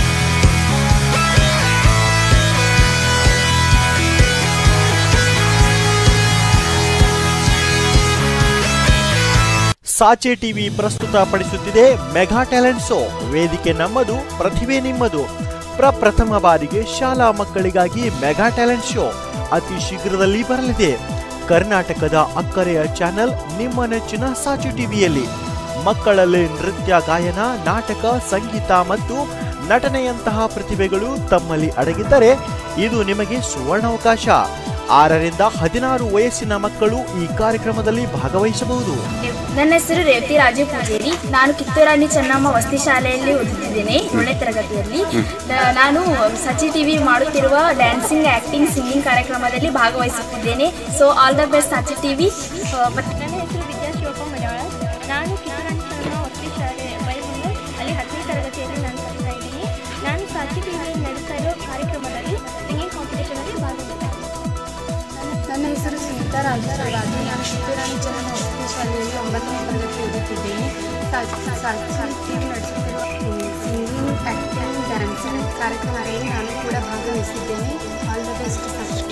ಸಾಚೆ ಟಿವಿ ಪ್ರಸ್ತುತಪಡಿಸುತ್ತಿದೆ ಮೆಗಾ ಟ್ಯಾಲೆಂಟ್ ಶೋ ವೇದಿಕೆ ನಮ್ಮದು ಪ್ರತಿಭೆ ನಿಮ್ಮದು ಪ್ರಪ್ರಥಮ ಬಾರಿಗೆ ಶಾಲಾ ಮಕ್ಕಳಿಗಾಗಿ ಮೆಗಾ ಟ್ಯಾಲೆಂಟ್ ಶೋ ಅತಿ ಶೀಘ್ರದಲ್ಲಿ ಬರಲಿದೆ ಕರ್ನಾಟಕದ ಅಕ್ಕರೆಯ ಚಾನೆಲ್ ನಿಮ್ಮ ನೆಚ್ಚಿನ ಸಾಚೆ ಟಿವಿಯಲ್ಲಿ ಮಕ್ಕಳಲ್ಲಿ ನೃತ್ಯ ಗಾಯನ ನಾಟಕ ಸಂಗೀತ ಮತ್ತು ನಟನೆಯಂತಹ ಪ್ರತಿಭೆಗಳು ತಮ್ಮಲ್ಲಿ ಅಡಗಿದ್ದರೆ ಇದು ನಿಮಗೆ ಸುವರ್ಣಾವಕಾಶ ಆರರಿಂದ ಹದಿನಾರು ವಯಸ್ಸಿನ ಮಕ್ಕಳು ಈ ಕಾರ್ಯಕ್ರಮದಲ್ಲಿ ಭಾಗವಹಿಸಬಹುದು ನನ್ನ ಹೆಸರು ರೇವತಿ ರಾಜು ಪೂಜೇರಿ ನಾನು ಕಿತ್ತೂರಾಣಿ ಚೆನ್ನಮ್ಮ ವಸತಿ ಶಾಲೆಯಲ್ಲಿ ಓದುತ್ತಿದ್ದೇನೆ ಏಳನೇ ತರಗತಿಯಲ್ಲಿ ನ- ನಾನು ಸಚಿ ಟಿವಿ ಮಾಡುತ್ತಿರುವ ಡ್ಯಾನ್ಸಿಂಗ್ ಆ್ಯಕ್ಟಿಂಗ್ ಸಿಂಗಿಂಗ್ ಕಾರ್ಯಕ್ರಮದಲ್ಲಿ ಭಾಗವಹಿಸುತ್ತಿದ್ದೇನೆ so all the best Sachi TV ನನ್ನ ಹೆಸರು ವಿದ್ಯಾ ಶಿವಪ್ಪ ಮಲಯಾಳ ನಾನು ಕಿತ್ತೂರಾಣಿ ಚೆನ್ನಮ್ಮ ವಸತಿ ಶಾಲೆ ಬೈಬಂದು ಅಲ್ಲಿ ಹತ್ತನೇ ತರಗತಿಯಲ್ಲಿ ನಾನು ಕಲಿತಾ ಇದ್ದೀನಿ ನಾನು ಸಾಚಿ ಟಿವಿಯಲ್ಲಿ ನಡೆಸ್ತಾ ಇರೋ ಕಾರ್ಯಕ್ರಮದಲ್ಲಿ ಸಿಂಗಿಂಗ್ ಕಾಂಪಿಟೇಷನಲ್ಲಿ ಭಾಗವಹಿಸ್ತಾ ನನ್ನ ಹೆಸರು ಸುನೀತಾ ರಾಜರಾಜು ನಾನು ಕಿತ್ತೂರಾಣಿ ಚೆನ್ನಮ್ಮ ವಸತಿ ಶಾಲೆಯಲ್ಲಿ ಒಂಬತ್ತನೇ ತರಗತಿ ಓದುತ್ತಿದ್ದೇನೆ ಟಿವಿ ನಡೆಸುತ್ತಿರುವ ಸಿಂಗಿಂಗ್ ಆ್ಯಕ್ಟಿಂಗ್ ಡ್ಯಾನ್ಸ್ ಸಂಘದ ಕಾರ್ಯಕ್ರಮದಲ್ಲಿ ನಾನು ಕೂಡ ಭಾಗವಹಿಸಿದ್ದೇನೆ all the best first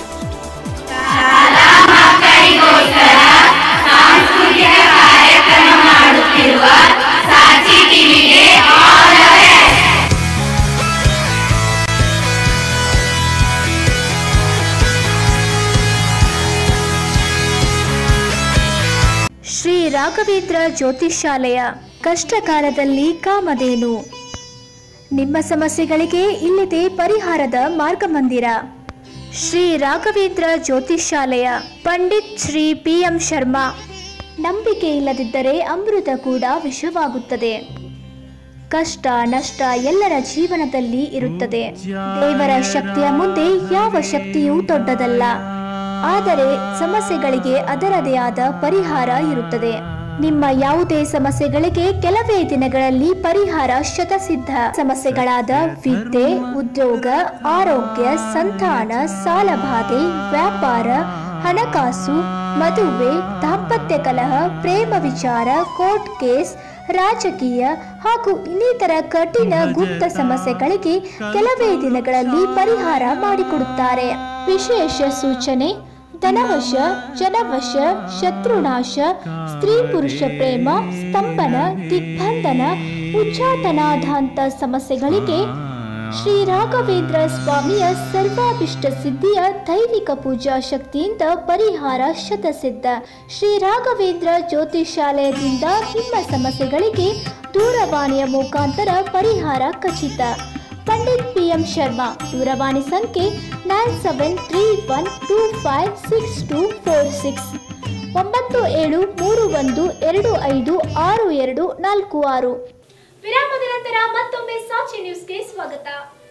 Shri Raghavendra Jyothishalaya ಕಷ್ಟಕಾಲದಲ್ಲಿ ಕಾಮಧೇನು ನಿಮ್ಮ ಸಮಸ್ಯೆಗಳಿಗೆ ಇಲ್ಲಿದೆ ಪರಿಹಾರದ ಮಾರ್ಗಮಂದಿರ ಶ್ರೀ ರಾಘವೇಂದ್ರ ಜ್ಯೋತಿಷಾಲಯ ಪಂಡಿತ್ ಶ್ರೀ ಪಿ ಎಂ ಶರ್ಮಾ ನಂಬಿಕೆ ಇಲ್ಲದಿದ್ದರೆ ಅಮೃತ ಕೂಡ ವಿಷವಾಗುತ್ತದೆ ಕಷ್ಟ ನಷ್ಟ ಎಲ್ಲರ ಜೀವನದಲ್ಲಿ ಇರುತ್ತದೆ ದೇವರ ಶಕ್ತಿಯ ಮುಂದೆ ಯಾವ ಶಕ್ತಿಯೂ ದೊಡ್ಡದಲ್ಲ ಆದರೆ ಸಮಸ್ಯೆಗಳಿಗೆ ಅದರದೇ ಆದ ಪರಿಹಾರ ಇರುತ್ತದೆ ನಿಮ್ಮ ಯಾವುದೇ ಸಮಸ್ಯೆಗಳಿಗೆ ಕೆಲವೇ ದಿನಗಳಲ್ಲಿ ಪರಿಹಾರ ಶತಸಿದ್ಧ ಸಮಸ್ಯೆಗಳಾದ ವಿದ್ಯೆ ಉದ್ಯೋಗ ಆರೋಗ್ಯ ಸಂತಾನ ಸಾಲಬಾಧೆ ವ್ಯಾಪಾರ ಹಣಕಾಸು ಮದುವೆ ದಾಂಪತ್ಯ ಕಲಹ ಪ್ರೇಮ ವಿಚಾರ ಕೋರ್ಟ್ ಕೇಸ್ ರಾಜಕೀಯ ಹಾಗೂ ಇನ್ನಿತರ ಕಠಿಣ ಗುಪ್ತ ಸಮಸ್ಯೆಗಳಿಗೆ ಕೆಲವೇ ದಿನಗಳಲ್ಲಿ ಪರಿಹಾರ ಮಾಡಿಕೊಡುತ್ತಾರೆ ವಿಶೇಷ ಸೂಚನೆ ಧನವಶ ಜನವಶ ಶತ್ರುನಾಶ ಸ್ತ್ರೀ ಪುರುಷ ಪ್ರೇಮ ಸ್ತಂಭನ ದಿಗ್ಬಂಧನ ಉಚ್ಚಾಟನಾಧಾಂತ ಸಮಸ್ಯೆಗಳಿಗೆ ಶ್ರೀ ರಾಘವೇಂದ್ರ ಸ್ವಾಮಿಯ ಸರ್ವಾಭಿಷ್ಟ ಸಿದ್ಧಿಯ ದೈವಿಕ ಪೂಜಾ ಶಕ್ತಿಯಿಂದ ಪರಿಹಾರ ಶತಸಿದ್ಧ ಶ್ರೀ ರಾಘವೇಂದ್ರ ಜ್ಯೋತಿಷಾಲಯದಿಂದ ನಿಮ್ಮ ಸಮಸ್ಯೆಗಳಿಗೆ ದೂರವಾಣಿಯ ಮುಖಾಂತರ ಪರಿಹಾರ ಖಚಿತ ಪಂಡಿತ್ ಪಿ ಎಂ ಶರ್ಮಾ ದೂರವಾಣಿ ಸಂಖ್ಯೆ nine seven three one two five six two four six ಒಂಬತ್ತು ಏಳು ಮೂರು ಒಂದು ಎರಡು ಐದು ಆರು ಎರಡು ನಾಲ್ಕು ಆರು ವಿರಾಮದ ನಂತರ ಮತ್ತೊಮ್ಮೆ ಸಾಕ್ಷಿ ನ್ಯೂಸ್ಗೆ ಸ್ವಾಗತ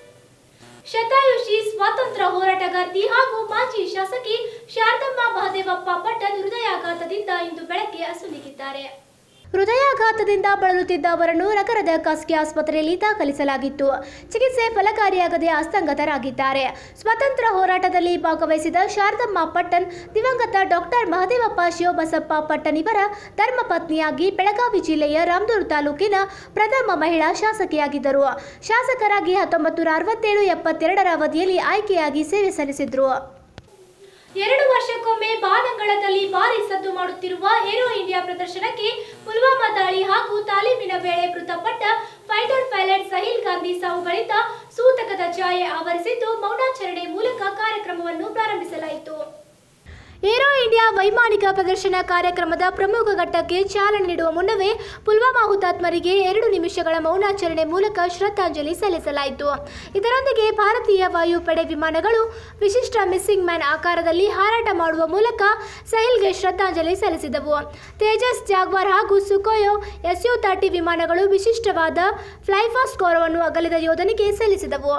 ಶತಾಯುಷಿ ಸ್ವಾತಂತ್ರ್ಯ ಹೋರಾಟಗಾರ್ತಿ ಹಾಗೂ ಮಾಜಿ ಶಾಸಕಿ ಶಾರದಮ್ಮ ಮಹದೇವಪ್ಪ ಪಟ್ಟಣ್ ಹೃದಯಾಘಾತದಿಂದ ಇಂದು ಬೆಳಗ್ಗೆ ಅಸುನೀಗಿದ್ದಾರೆ ಹೃದಯಾಘಾತದಿಂದ ಬಳಲುತ್ತಿದ್ದ ಅವರನ್ನು ನಗರದ ಖಾಸಗಿ ಆಸ್ಪತ್ರೆಯಲ್ಲಿ ದಾಖಲಿಸಲಾಗಿತ್ತು ಚಿಕಿತ್ಸೆ ಫಲಕಾರಿಯಾಗದೆ ಅಸ್ತಂಗತರಾಗಿದ್ದಾರೆ ಸ್ವಾತಂತ್ರ್ಯ ಹೋರಾಟದಲ್ಲಿ ಭಾಗವಹಿಸಿದ ಶಾರದಮ್ಮ ಪಟ್ಟಣ್ ದಿವಂಗತ ಡಾಕ್ಟರ್ ಮಹದೇವಪ್ಪ ಶಿವಬಸಪ್ಪ ಪಟ್ಟಣ್ ಇವರ ಧರ್ಮಪತ್ನಿಯಾಗಿ ಬೆಳಗಾವಿ ಜಿಲ್ಲೆಯ ರಾಮದೂರು ತಾಲೂಕಿನ ಪ್ರಥಮ ಮಹಿಳಾ ಶಾಸಕಿಯಾಗಿದ್ದರು ಶಾಸಕರಾಗಿ ಹತ್ತೊಂಬತ್ತು ನೂರ ಅರವತ್ತೇಳು ಎಪ್ಪತ್ತೆರಡರ ಅವಧಿಯಲ್ಲಿ ಆಯ್ಕೆಯಾಗಿ ಸೇವೆ ಸಲ್ಲಿಸಿದ್ರು ಎರಡು ವರ್ಷಕ್ಕೊಮ್ಮೆ ಬಾನಂಗಳದಲ್ಲಿ ಭಾರಿ ಸದ್ದು ಮಾಡುತ್ತಿರುವ ಏರೋ ಇಂಡಿಯಾ ಪ್ರದರ್ಶನಕ್ಕೆ ಪುಲ್ವಾಮಾ ದಾಳಿ ಹಾಗೂ ತಾಲೀಮಿನ ವೇಳೆ ಮೃತಪಟ್ಟ ಫೈಟರ್ ಪೈಲಟ್ ಸಹಿಲ್ ಗಾಂಧಿ ಸಾವುಗಳಿಂದ ಸೂತಕದ ಛಾಯೆ ಆವರಿಸಿದ್ದು ಮೌನಾಚರಣೆ ಮೂಲಕ ಕಾರ್ಯಕ್ರಮವನ್ನು ಪ್ರಾರಂಭಿಸಲಾಯಿತು ಏರೋ ಇಂಡಿಯಾ ವೈಮಾನಿಕ ಪ್ರದರ್ಶನ ಕಾರ್ಯಕ್ರಮದ ಪ್ರಮುಖ ಘಟ್ಟಕ್ಕೆ ಚಾಲನೆ ನೀಡುವ ಮುನ್ನವೇ ಪುಲ್ವಾಮಾ ಹುತಾತ್ಮರಿಗೆ ಎರಡು ನಿಮಿಷಗಳ ಮೌನಾಚರಣೆ ಮೂಲಕ ಶ್ರದ್ಧಾಂಜಲಿ ಸಲ್ಲಿಸಲಾಯಿತು ಇದರೊಂದಿಗೆ ಭಾರತೀಯ ವಾಯುಪಡೆ ವಿಮಾನಗಳು ವಿಶಿಷ್ಟ ಮಿಸ್ಸಿಂಗ್ ಮ್ಯಾನ್ ಆಕಾರದಲ್ಲಿ ಹಾರಾಟ ಮಾಡುವ ಮೂಲಕ ಸಹಿಲ್ಗೆ ಶ್ರದ್ಧಾಂಜಲಿ ಸಲ್ಲಿಸಿದವು ತೇಜಸ್ ಜಾಗ್ವಾರ್ ಹಾಗೂ ಸುಕೋಯೋ ಎಸ್ಯು ತರ್ಟಿ ವಿಮಾನಗಳು ವಿಶಿಷ್ಟವಾದ ಫ್ಲೈಫಾಸ್ಟ್ ಗೌರವವನ್ನು ಅಗಲಿದ ಯೋಧನಿಗೆ ಸಲ್ಲಿಸಿದವು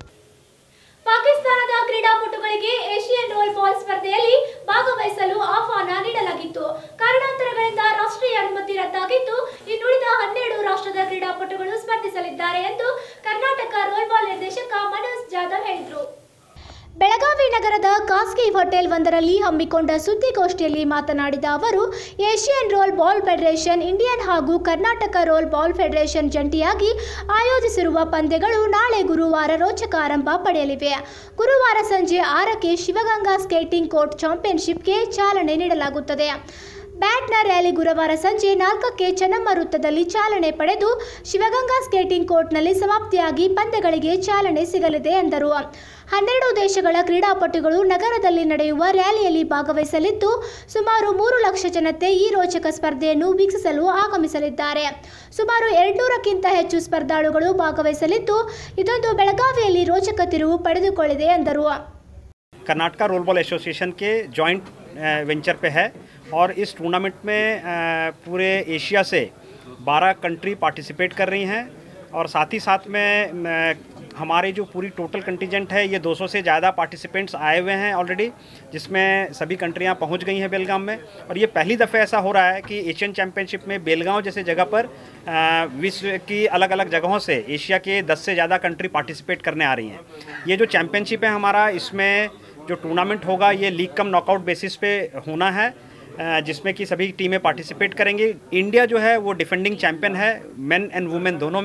ಪಾಕಿಸ್ತಾನದ ಕ್ರೀಡಾಪಟುಗಳಿಗೆ ಏಷಿಯನ್ ರೋಲ್ ಬಾಲ್ ಸ್ಪರ್ಧೆಯಲ್ಲಿ ಭಾಗವಹಿಸಲು ಆಹ್ವಾನ ನೀಡಲಾಗಿತ್ತು ಕಾರಣಾಂತರಗಳಿಂದ ರಾಷ್ಟ್ರೀಯ ಅನುಮತಿ ರದ್ದಾಗಿದ್ದು ಇನ್ನುಳಿದ ಹನ್ನೆರಡು ರಾಷ್ಟ್ರದ ಕ್ರೀಡಾಪಟುಗಳು ಸ್ಪರ್ಧಿಸಲಿದ್ದಾರೆ ಎಂದು ಕರ್ನಾಟಕ ರೋಲ್ ಬಾಲ್ ನಿರ್ದೇಶಕ ಮನೋಜ್ ಜಾಧವ್ ಹೇಳಿದರು ಬೆಳಗಾವಿ ನಗರದ ಖಾಸಗಿ ಹೋಟೆಲ್ ಒಂದರಲ್ಲಿ ಹಮ್ಮಿಕೊಂಡ ಸುದ್ದಿಗೋಷ್ಠಿಯಲ್ಲಿ ಮಾತನಾಡಿದ ಅವರು Asian roll ball federation Indian ಹಾಗೂ ಕರ್ನಾಟಕ ರೋಲ್ ಬಾಲ್ ಫೆಡರೇಷನ್ ಜಂಟಿಯಾಗಿ ಆಯೋಜಿಸಿರುವ ಪಂದ್ಯಗಳು ನಾಳೆ ಗುರುವಾರ ರೋಚಕ ಆರಂಭ ಪಡೆಯಲಿವೆ ಗುರುವಾರ ಸಂಜೆ ಆರಕ್ಕೆ ಶಿವಗಂಗಾ ಸ್ಕೇಟಿಂಗ್ ಕೋರ್ಟ್ ಚಾಂಪಿಯನ್ಶಿಪ್ಗೆ ಚಾಲನೆ ನೀಡಲಾಗುತ್ತದೆ ಬ್ಯಾಟ್ನ ರ್ಯಾಲಿ ಗುರುವಾರ ಸಂಜೆ ನಾಲ್ಕಕ್ಕೆ ಚೆನ್ನಮ್ಮ ವೃತ್ತದಲ್ಲಿ ಚಾಲನೆ ಪಡೆದು ಶಿವಗಂಗಾ ಸ್ಕೇಟಿಂಗ್ ಕೋರ್ಟ್ನಲ್ಲಿ ಸಮಾಪ್ತಿಯಾಗಿ ಪಂದ್ಯಗಳಿಗೆ ಚಾಲನೆ ಸಿಗಲಿದೆ ಎಂದರು ಹನ್ನೆರಡು ದೇಶಗಳ ಕ್ರೀಡಾಪಟುಗಳು ನಗರದಲ್ಲಿ ನಡೆಯುವ ರ್ಯಾಲಿಯಲ್ಲಿ ಭಾಗವಹಿಸಲಿದ್ದು ಸುಮಾರು ಮೂರು ಲಕ್ಷ ಜನತೆ ಈ ರೋಚಕ ಸ್ಪರ್ಧೆಯನ್ನು ವೀಕ್ಷಿಸಲು ಆಗಮಿಸಲಿದ್ದಾರೆ ಸುಮಾರು ಎರಡ್ನೂರಕ್ಕಿಂತ ಹೆಚ್ಚು ಸ್ಪರ್ಧಾಳುಗಳು ಭಾಗವಹಿಸಲಿದ್ದು ಇದೊಂದು ಬೆಳಗಾವಿಯಲ್ಲಿ ರೋಚಕ ತಿರುವು ಪಡೆದುಕೊಳ್ಳಿದೆ ಎಂದರು कर्नाटका रोल बॉल एसोसिएशन के जॉइंट वेंचर पे है और इस टूर्नामेंट में अ, पूरे एशिया से 12 कंट्री पार्टिसिपेट कर रही हैं और साथ ही साथ में अ, हमारी जो पूरी टोटल कंटीजेंट है ये 200 से ज़्यादा पार्टिसिपेंट्स आए हुए हैं ऑलरेडी जिसमें सभी कंट्रियां पहुंच गई हैं बेलगाम में और ये पहली दफ़े ऐसा हो रहा है कि एशियन चैम्पियनशिप में बेलगांव जैसे जगह पर अ, विश्व की अलग अलग जगहों से एशिया के 10 से ज़्यादा कंट्री पार्टिसिपेट करने आ रही हैं ये जो चैम्पियनशिप है हमारा इसमें जो टूर्नामेंट होगा ये लीग कम नॉकआउट बेसिस पे होना है अ, जिसमें कि सभी टीमें पार्टिसिपेट करेंगी इंडिया जो है वो डिफेंडिंग चैंपियन है मेन एंड वुमेन दोनों में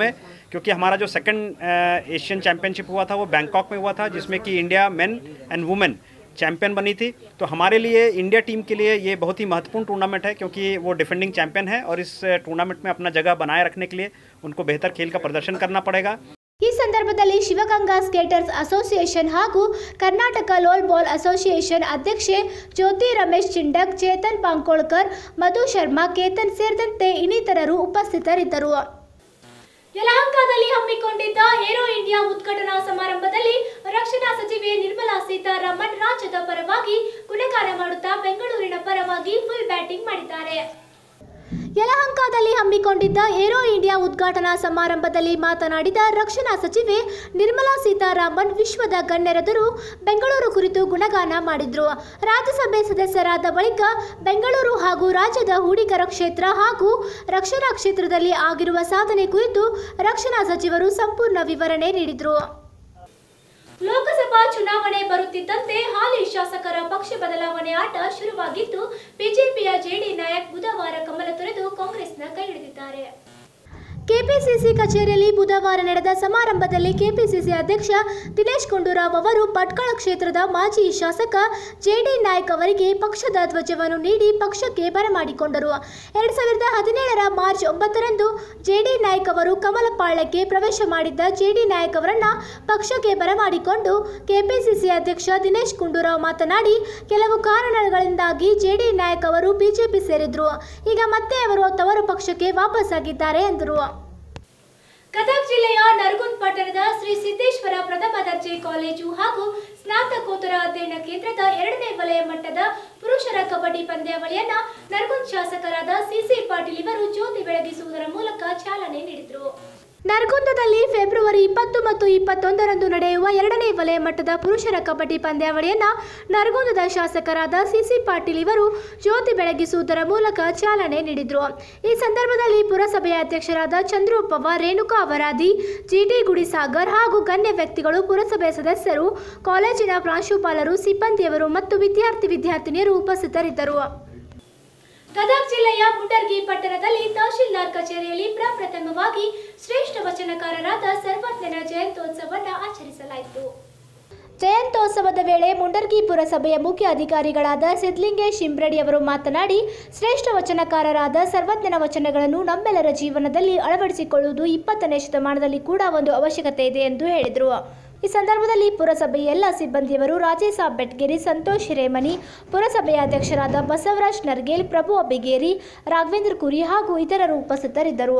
क्योंकि हमारा जो सेकंड एशियन चैम्पियनशिप हुआ था वो बैंकॉक में हुआ था जिसमें कि India men and women champion बनी थी तो हमारे लिए इंडिया टीम के लिए ये बहुत ही महत्वपूर्ण टूर्नामेंट है क्योंकि वो डिफेंडिंग चैंपियन है और इस टूर्नामेंट में अपना जगह बनाए रखने के लिए उनको बेहतर खेल का प्रदर्शन करना पड़ेगा ಈ ಸಂದರ್ಭದಲ್ಲಿ ಶಿವಗಂಗಾ ಸ್ಕೇಟರ್ಸ್ ಅಸೋಸಿಯೇಷನ್ ಹಾಗೂ ಕರ್ನಾಟಕ ಲೋಲ್ ಬಾಲ್ ಅಸೋಸಿಯೇಷನ್ ಅಧ್ಯಕ್ಷೆ ಜ್ಯೋತಿ ರಮೇಶ್ ಚಿಂಡಕ್ ಚೇತನ್ ಪಾಂಕೋಳ್ಕರ್ ಮಧು ಶರ್ಮಾ ಕೇತನ್ ಸೇರಿದಂತೆ ಇನ್ನಿತರರು ಉಪಸ್ಥಿತರಿದ್ದರು ಯಲಹಂಕದಲ್ಲಿ ಹಮ್ಮಿಕೊಂಡಿದ್ದ ಏರೋ ಇಂಡಿಯಾ ಉದ್ಘಾಟನಾ ಸಮಾರಂಭದಲ್ಲಿ ರಕ್ಷಣಾ ಸಚಿವೆ ನಿರ್ಮಲಾ ಸೀತಾರಾಮನ್ ರಾಜ್ಯದ ಪರವಾಗಿ ಗುಣಗಾನ ಮಾಡುತ್ತಾ ಬೆಂಗಳೂರಿನ ಪರವಾಗಿ ಫುಲ್ ಬ್ಯಾಟಿಂಗ್ ಮಾಡಿದ್ದಾರೆ ಯಲಹಂಕದಲ್ಲಿ ಹಮ್ಮಿಕೊಂಡಿದ್ದ ಏರೋ ಇಂಡಿಯಾ ಉದ್ಘಾಟನಾ ಸಮಾರಂಭದಲ್ಲಿ ಮಾತನಾಡಿದ ರಕ್ಷಣಾ ಸಚಿವೆ ನಿರ್ಮಲಾ ಸೀತಾರಾಮನ್ ವಿಶ್ವದ ಗಣ್ಯರೆದುರು ಬೆಂಗಳೂರು ಕುರಿತು ಗುಣಗಾನ ಮಾಡಿದ್ರು ರಾಜ್ಯಸಭೆ ಸದಸ್ಯರಾದ ಬಳಿಕ ಬೆಂಗಳೂರು ಹಾಗೂ ರಾಜ್ಯದ ಹೂಡಿಕರ ಕ್ಷೇತ್ರ ಹಾಗೂ ರಕ್ಷಣಾ ಕ್ಷೇತ್ರದಲ್ಲಿ ಆಗಿರುವ ಸಾಧನೆ ಕುರಿತು ರಕ್ಷಣಾ ಸಚಿವರು ಸಂಪೂರ್ಣ ವಿವರಣೆ ನೀಡಿದರು ಲೋಕಸಭಾ ಚುನಾವಣೆ ಬರುತ್ತಿದ್ದಂತೆ ಹಾಲಿ ಶಾಸಕರ ಪಕ್ಷ ಬದಲಾವಣೆ ಆಟ ಶುರುವಾಗಿದ್ದು ಬಿಜೆಪಿಯ ಜೆಡಿ ನಾಯಕ್ ಬುಧವಾರ ಕಮಲ ತೊರೆದು ಕಾಂಗ್ರೆಸ್ನ ಕೈ ಹಿಡಿದಿದ್ದಾರೆ ಕೆಪಿಸಿಸಿ ಕಚೇರಿಯಲ್ಲಿ ಬುಧವಾರ ನಡೆದ ಸಮಾರಂಭದಲ್ಲಿ ಕೆಪಿಸಿಸಿ ಅಧ್ಯಕ್ಷ ದಿನೇಶ್ ಗುಂಡೂರಾವ್ ಅವರು ಭಟ್ಕಳ ಕ್ಷೇತ್ರದ ಮಾಜಿ ಶಾಸಕ ಜೆಡಿ ನಾಯ್ಕ್ ಅವರಿಗೆ ಪಕ್ಷದ ಧ್ವಜವನ್ನು ನೀಡಿ ಪಕ್ಷಕ್ಕೆ ಬರಮಾಡಿಕೊಂಡರು ಎರಡ್ ಸಾವಿರದ ಹದಿನೇಳರ ಮಾರ್ಚ್ ಒಂಬತ್ತರಂದು ಜೆಡಿ ನಾಯ್ಕ್ ಅವರು ಕಮಲಪಾಳ್ಯಕ್ಕೆ ಪ್ರವೇಶ ಮಾಡಿದ್ದ ಜೆಡಿ ನಾಯ್ಕ್ ಅವರನ್ನ ಪಕ್ಷಕ್ಕೆ ಬರಮಾಡಿಕೊಂಡು ಕೆಪಿಸಿಸಿ ಅಧ್ಯಕ್ಷ ದಿನೇಶ್ ಗುಂಡೂರಾವ್ ಮಾತನಾಡಿ ಕೆಲವು ಕಾರಣಗಳಿಂದಾಗಿ ಜೆಡಿ ನಾಯ್ಕ್ ಅವರು ಬಿಜೆಪಿ ಸೇರಿದ್ರು ಈಗ ಮತ್ತೆ ಅವರು ತವರು ಪಕ್ಷಕ್ಕೆ ವಾಪಸ್ಸಾಗಿದ್ದಾರೆ ಎಂದರು ಗದಗ ಜಿಲ್ಲೆಯ ನರಗುಂದ್ ಪಟ್ಟಣದ ಶ್ರೀ ಸಿದ್ದೇಶ್ವರ ಪ್ರಥಮ ದರ್ಜೆ ಕಾಲೇಜು ಹಾಗೂ ಸ್ನಾತಕೋತ್ತರ ಅಧ್ಯಯನ ಕೇಂದ್ರದ ಎರಡನೇ ವಲಯ ಮಟ್ಟದ ಪುರುಷರ ಕಬಡ್ಡಿ ಪಂದ್ಯಾವಳಿಯನ್ನ ನರಗುಂದ್ ಶಾಸಕರಾದ ಸಿಸಿ ಪಾಟೀಲ್ ಇವರು ಜ್ಯೋತಿ ಬೆಳಗಿಸುವುದರ ಮೂಲಕ ಚಾಲನೆ ನೀಡಿದರು ನರಗುಂದದಲ್ಲಿ ಫೆಬ್ರವರಿ ಇಪ್ಪತ್ತು ಮತ್ತು ಇಪ್ಪತ್ತೊಂದರಂದು ನಡೆಯುವ ಎರಡನೇ ವಲಯ ಮಟ್ಟದ ಪುರುಷರ ಕಬಡ್ಡಿ ಪಂದ್ಯಾವಳಿಯನ್ನ ನರಗುಂದದ ಶಾಸಕರಾದ ಸಿಸಿ ಪಾಟೀಲ್ ಇವರು ಜ್ಯೋತಿ ಬೆಳಗಿಸುವುದರ ಮೂಲಕ ಚಾಲನೆ ನೀಡಿದರು ಈ ಸಂದರ್ಭದಲ್ಲಿ ಪುರಸಭೆಯ ಅಧ್ಯಕ್ಷರಾದ ಚಂದ್ರು ಪವಾರ್ ರೇಣುಕಾ ಅವರಾದಿ ಜಿಟಿ ಗುಡಿಸಾಗರ್ ಹಾಗೂ ಗಣ್ಯ ವ್ಯಕ್ತಿಗಳು ಪುರಸಭೆ ಸದಸ್ಯರು ಕಾಲೇಜಿನ ಪ್ರಾಂಶುಪಾಲರು ಸಿಬ್ಬಂದಿಯವರು ಮತ್ತು ವಿದ್ಯಾರ್ಥಿ ವಿದ್ಯಾರ್ಥಿನಿಯರು ಉಪಸ್ಥಿತರಿದ್ದರು ಗದಗ ಜಿಲ್ಲೆಯ ಮುಂಡರ್ಗಿ ಪಟ್ಟಣದಲ್ಲಿ ತಹಶೀಲ್ದಾರ್ ಕಚೇರಿಯಲ್ಲಿ ಪ್ರಪ್ರಥಮವಾಗಿ ಶ್ರೇಷ್ಠ ವಚನಕಾರರಾದ ಸರ್ವಜ್ಞನ ಜಯಂತ್ಯೋತ್ಸವವನ್ನು ಆಚರಿಸಲಾಯಿತು ಜಯಂತ್ಯೋತ್ಸವದ ವೇಳೆ ಮುಂಡರ್ಗಿ ಪುರಸಭೆಯ ಮುಖ್ಯ ಅಧಿಕಾರಿಗಳಾದ ಸಿದ್ಲಿಂಗೇಶ್ ಶಿಂಬ್ರಡಿ ಅವರು ಮಾತನಾಡಿ ಶ್ರೇಷ್ಠ ವಚನಕಾರರಾದ ಸರ್ವಜ್ಞನ ವಚನಗಳನ್ನು ನಮ್ಮೆಲ್ಲರ ಜೀವನದಲ್ಲಿ ಅಳವಡಿಸಿಕೊಳ್ಳುವುದು ಇಪ್ಪತ್ತನೇ ಶತಮಾನದಲ್ಲಿ ಕೂಡ ಒಂದು ಅವಶ್ಯಕತೆ ಇದೆ ಎಂದು ಹೇಳಿದರು ಈ ಸಂದರ್ಭದಲ್ಲಿ ಪುರಸಭೆಯ ಎಲ್ಲ ಸಿಬ್ಬಂದಿಯವರು ರಾಜೇಶ್ ಬೆಟ್ಗೇರಿ ಸಂತೋಷ್ ಹಿರೇಮನಿ ಪುರಸಭೆಯ ಅಧ್ಯಕ್ಷರಾದ ಬಸವರಾಜ್ ನರ್ಗೇಲ್ ಪ್ರಭು ಅಬ್ಬಿಗೇರಿ ರಾಘವೇಂದ್ರ ಕುರಿ ಹಾಗೂ ಇತರರು ಉಪಸ್ಥಿತರಿದ್ದರು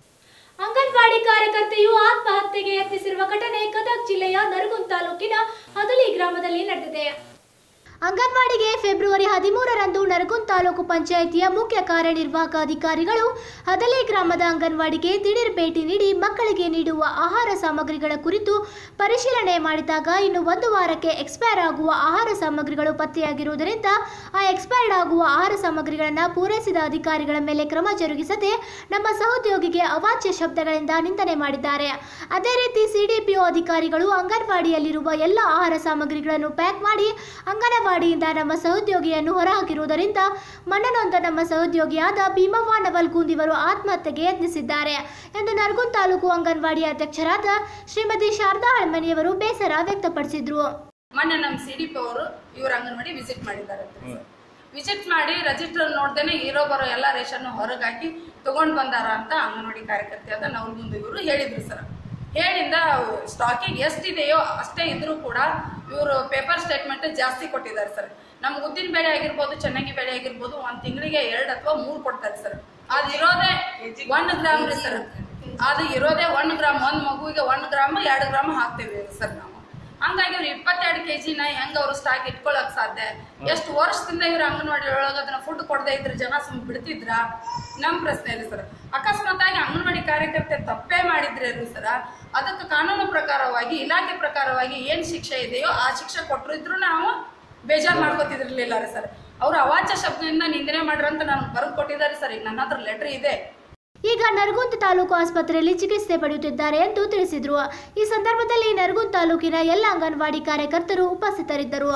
ಅಂಗನವಾಡಿ ಕಾರ್ಯಕರ್ತೆಯು ಆತ್ಮಹತ್ಯೆಗೆ ಯತ್ನಿಸಿರುವ ಘಟನೆ ಗದಗ ಜಿಲ್ಲೆಯ ನರಗುಂದ್ ತಾಲೂಕಿನ ಹದಲಿ ಗ್ರಾಮದಲ್ಲಿ ನಡೆದಿದೆ ಅಂಗನವಾಡಿಗೆ ಫೆಬ್ರವರಿ ಹದಿಮೂರರಂದು ನರಗುಂದ್ ತಾಲೂಕು ಪಂಚಾಯಿತಿಯ ಮುಖ್ಯ ಕಾರ್ಯನಿರ್ವಾಹಕ ಅಧಿಕಾರಿಗಳು ಹದಲಿ ಗ್ರಾಮದ ಅಂಗನವಾಡಿಗೆ ದಿಢೀರ್ ಭೇಟಿ ನೀಡಿ ಮಕ್ಕಳಿಗೆ ನೀಡುವ ಆಹಾರ ಸಾಮಗ್ರಿಗಳ ಕುರಿತು ಪರಿಶೀಲನೆ ಮಾಡಿದಾಗ ಇನ್ನು ಒಂದು ವಾರಕ್ಕೆ ಎಕ್ಸ್ಪೈರ್ ಆಗುವ ಆಹಾರ ಸಾಮಗ್ರಿಗಳು ಪತ್ತೆಯಾಗಿರುವುದರಿಂದ ಆ ಎಕ್ಸ್ಪೈರ್ಡ್ ಆಗುವ ಆಹಾರ ಸಾಮಗ್ರಿಗಳನ್ನು ಪೂರೈಸಿದ ಅಧಿಕಾರಿಗಳ ಮೇಲೆ ಕ್ರಮ ಜರುಗಿಸದೆ ನಮ್ಮ ಸಹೋದ್ಯೋಗಿಗೆ ಅವಾಚ್ಯ ಶಬ್ದಗಳಿಂದ ನಿಂದನೆ ಮಾಡಿದ್ದಾರೆ ಅದೇ ರೀತಿ ಸಿಡಿಪಿಒ ಅಧಿಕಾರಿಗಳು ಅಂಗನವಾಡಿಯಲ್ಲಿರುವ ಎಲ್ಲ ಆಹಾರ ಸಾಮಗ್ರಿಗಳನ್ನು ಪ್ಯಾಕ್ ಮಾಡಿ ಅಂಗನವಾಡಿಯಿಂದ ನಮ್ಮ ಸಹೋದ್ಯೋಗಿಯನ್ನು ಹೊರಹಾಕಿರುವುದರಿಂದ ಮನನೊಂದ ನಮ್ಮ ಸಹೋದ್ಯೋಗಿಯಾದ ಭೀಮವ್ವ ನವಲ್ಗುಂದಿವರು ಆತ್ಮಹತ್ಯೆಗೆ ಯತ್ನಿಸಿದ್ದಾರೆ ಎಂದು ನರಗುಂದ್ ತಾಲೂಕು ಅಂಗನವಾಡಿ ಅಧ್ಯಕ್ಷರಾದ ಶ್ರೀಮತಿ ಶಾರದಾ ಹಳ್ಮನಿಯವರು ಬೇಸರ ವ್ಯಕ್ತಪಡಿಸಿದ್ರು ಮೊನ್ನೆ ನಮ್ಮ ಸಿ ಡಿ ಪಿ ಅವರು ಇವ್ರ ಅಂಗನವಾಡಿ ವಿಸಿಟ್ ಮಾಡಿದ್ದಾರೆ ವಿಸಿಟ್ ಮಾಡಿ ರಿಜಿಸ್ಟರ್ ನೋಡ್ದೇನೆ ಇರೋ ಬರೋ ಎಲ್ಲ ರೇಷನ್ ಹೊರಗೆ ಹಾಕಿ ತಗೊಂಡ್ ಬಂದಾರ ಅಂತ ಅಂಗನವಾಡಿ ಕಾರ್ಯಕರ್ತೆಯಾದ ನವಲ್ಗುಂದು ಇವರು ಹೇಳಿದ್ರು ಸರ್ ಹೇಳಿಂದ ಸ್ಟಾಕಿಗೆ ಎಷ್ಟಿದೆಯೋ ಅಷ್ಟೇ ಇದ್ರೂ ಕೂಡ ಇವರು ಪೇಪರ್ ಸ್ಟೇಟ್ಮೆಂಟ್ ಜಾಸ್ತಿ ಕೊಟ್ಟಿದ್ದಾರೆ ಸರ್ ನಮ್ಗೆ ಉದ್ದಿನ ಬೇಳೆ ಆಗಿರ್ಬೋದು ಚೆನ್ನಾಗಿ ಬೇಳೆ ಆಗಿರ್ಬೋದು ಒಂದು ತಿಂಗಳಿಗೆ ಎರಡು ಅಥವಾ ಮೂರು ಕೊಡ್ತಾರೆ ಸರ್ ಅದು ಇರೋದೇ ಒನ್ ಗ್ರಾಮ್ ರೀ ಸರ್ ಅದು ಇರೋದೇ ಒನ್ ಗ್ರಾಮ್ ಒಂದು ಮಗುವಿಗೆ ಒನ್ ಗ್ರಾಮ್ ಎರಡು ಗ್ರಾಮ್ ಹಾಕ್ತೇವೆ ಸರ್ ನಾವು ಹಂಗಾಗಿ ಅವ್ರು ಇಪ್ಪತ್ತೆರಡು ಕೆ ಜಿನ ಹೆಂಗ್ ಅವ್ರು ಸ್ಟಾಕ್ ಇಟ್ಕೊಳಕ್ ಸಾಧ್ಯ ಎಷ್ಟು ವರ್ಷದಿಂದ ಇವ್ರು ಅಂಗನವಾಡಿ ಒಳಗೆ ಅದನ್ನ ಫುಡ್ ಕೊಡದೇ ಇದ್ರೆ ಜನ ಸುಮ್ ಬಿಡ್ತಿದ್ರ ನಮ್ಮ ಪ್ರಶ್ನೆ ಇಲ್ಲ ಸರ್ ಅಕಸ್ಮಾತ್ ಆಗಿ ಅಂಗನವಾಡಿ ಕಾರ್ಯಕರ್ತೆ ತಪ್ಪೇ ಮಾಡಿದ್ರೆ ಸರ ಅದಕ್ಕೆ ಕಾನೂನು ಪ್ರಕಾರವಾಗಿ ಇಲಾಖೆ ಪ್ರಕಾರವಾಗಿ ಏನ್ ಶಿಕ್ಷೆ ಇದೆಯೋ ಆ ಶಿಕ್ಷೆ ಕೊಟ್ಟರು ಇದ್ರು ನಾವು ಬೇಜಾರು ಮಾಡ್ಕೋತಿದ್ರಲಿಲ್ಲ ರೀ ಸರ್ ಅವ್ರು ಅವಾಚ್ಯ ಶಬ್ದದಿಂದ ನಿಂದನೆ ಮಾಡ್ರಂತ ನಾನು ಬರೆದು ಕೊಟ್ಟಿದ್ದಾರೆ ಸರ್ ಈಗ ನನ್ನ ಹತ್ರ ಲೆಟರ್ ಇದೆ ಈಗ ನರಗುಂದ ತಾಲೂಕು ಆಸ್ಪತ್ರೆಯಲ್ಲಿ ಚಿಕಿತ್ಸೆ ಪಡೆಯುತ್ತಿದ್ದಾರೆ ಎಂದು ತಿಳಿಸಿದರು ಈ ಸಂದರ್ಭದಲ್ಲಿ ನರಗುಂದ ತಾಲೂಕಿನ ಎಲ್ಲ ಅಂಗನವಾಡಿ ಕಾರ್ಯಕರ್ತರು ಉಪಸ್ಥಿತರಿದ್ದರು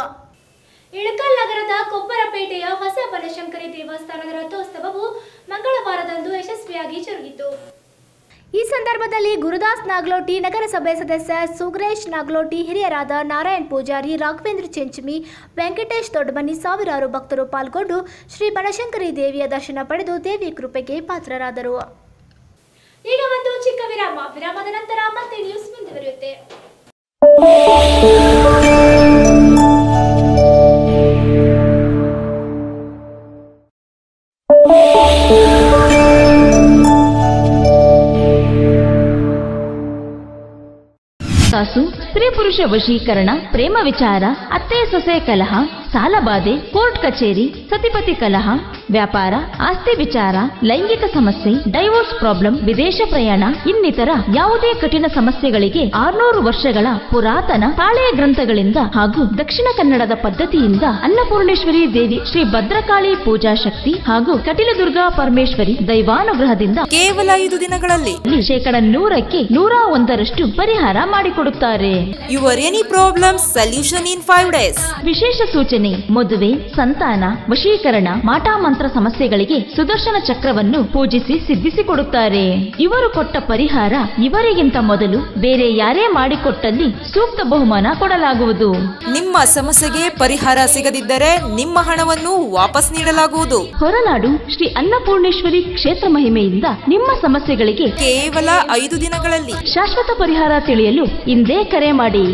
ಇಳಕಲ್ ನಗರದ ಕೊಬ್ಬರಪೇಟೆಯ ಹೊಸ ಬನಶಂಕರಿ ದೇವಸ್ಥಾನದ ರಥೋತ್ಸವವು ಮಂಗಳವಾರದಂದು ಯಶಸ್ವಿಯಾಗಿ ಜರುಗಿತು ಈ ಸಂದರ್ಭದಲ್ಲಿ ಗುರುದಾಸ್ ನಾಗ್ಲೋಟಿ ನಗರಸಭೆ ಸದಸ್ಯ ಸುಗ್ರೇಶ್ ನಾಗ್ಲೋಟಿ ಹಿರಿಯರಾದ ನಾರಾಯಣ್ ಪೂಜಾರಿ ರಾಘವೇಂದ್ರ ಚೆಂಚಮಿ ವೆಂಕಟೇಶ್ ದೊಡ್ಡಮನಿ ಸಾವಿರಾರು ಭಕ್ತರು ಪಾಲ್ಗೊಂಡು ಶ್ರೀ ಬನಶಂಕರಿ ದೇವಿಯ ದರ್ಶನ ಪಡೆದು ದೇವಿ ಕೃಪೆಗೆ ಪಾತ್ರರಾದರು ಈಗ ಒಂದು ಚಿಕ್ಕ ವಿರಾಮ ವಿರಾಮದ ನಂತರ ಮತ್ತೆ ನ್ಯೂಸ್ ಮುಂದುವರಿಯುತ್ತೆ ಕಾಸು ಸ್ತ್ರೀ ಪುರುಷ ವಶೀಕರಣ ಪ್ರೇಮ ವಿಚಾರ ಅತ್ತೆ ಸೊಸೆ ಕಲಹ ಸಾಲಬಾಧೆ ಕೋರ್ಟ್ ಕಚೇರಿ ಸತಿಪತಿ ಕಲಹ ವ್ಯಾಪಾರ ಆಸ್ತಿ ವಿಚಾರ ಲೈಂಗಿಕ ಸಮಸ್ಯೆ ಡೈವೋರ್ಸ್ ಪ್ರಾಬ್ಲಮ್ ವಿದೇಶ ಪ್ರಯಾಣ ಇನ್ನಿತರ ಯಾವುದೇ ಕಠಿಣ ಸಮಸ್ಯೆಗಳಿಗೆ ಆರ್ನೂರು ವರ್ಷಗಳ ಪುರಾತನ ತಾಳೆಯ ಗ್ರಂಥಗಳಿಂದ ಹಾಗೂ ದಕ್ಷಿಣ ಕನ್ನಡದ ಪದ್ಧತಿಯಿಂದ ಅನ್ನಪೂರ್ಣೇಶ್ವರಿ ದೇವಿ ಶ್ರೀ ಭದ್ರಕಾಳಿ ಪೂಜಾ ಶಕ್ತಿ ಹಾಗೂ ಕಟಿಲದುರ್ಗಾ ಪರಮೇಶ್ವರಿ ದೈವಾನುಗ್ರಹದಿಂದ ಕೇವಲ ಐದು ದಿನಗಳಲ್ಲಿ ಶೇಕಡ ನೂರಕ್ಕೆ ನೂರ ಒಂದರಷ್ಟು ಪರಿಹಾರ ಮಾಡಿಕೊಡುತ್ತಾರೆ your any problem solution in five days ವಿಶೇಷ ಸೂಚನೆ ಮದುವೆ ಸಂತಾನ ವಶೀಕರಣ ಮಾಟಾಮಂತ್ರ ಸಮಸ್ಯೆಗಳಿಗೆ ಸುದರ್ಶನ ಚಕ್ರವನ್ನು ಪೂಜಿಸಿ ಸಿದ್ಧಿಸಿಕೊಡುತ್ತಾರೆ ಇವರು ಕೊಟ್ಟ ಪರಿಹಾರ ಇವರಿಗಿಂತ ಮೊದಲು ಬೇರೆ ಯಾರೇ ಮಾಡಿಕೊಟ್ಟಲ್ಲಿ ಸೂಕ್ತ ಬಹುಮಾನ ಕೊಡಲಾಗುವುದು ನಿಮ್ಮ ಸಮಸ್ಯೆಗೆ ಪರಿಹಾರ ಸಿಗದಿದ್ದರೆ ನಿಮ್ಮ ಹಣವನ್ನು ವಾಪಸ್ ನೀಡಲಾಗುವುದು ಹೊರನಾಡು ಶ್ರೀ ಅನ್ನಪೂರ್ಣೇಶ್ವರಿ ಕ್ಷೇತ್ರ ಮಹಿಮೆಯಿಂದ ನಿಮ್ಮ ಸಮಸ್ಯೆಗಳಿಗೆ ಕೇವಲ ಐದು ದಿನಗಳಲ್ಲಿ ಶಾಶ್ವತ ಪರಿಹಾರ ತಿಳಿಯಲು ಇಂದೇ ಕರೆ ಮಾಡಿ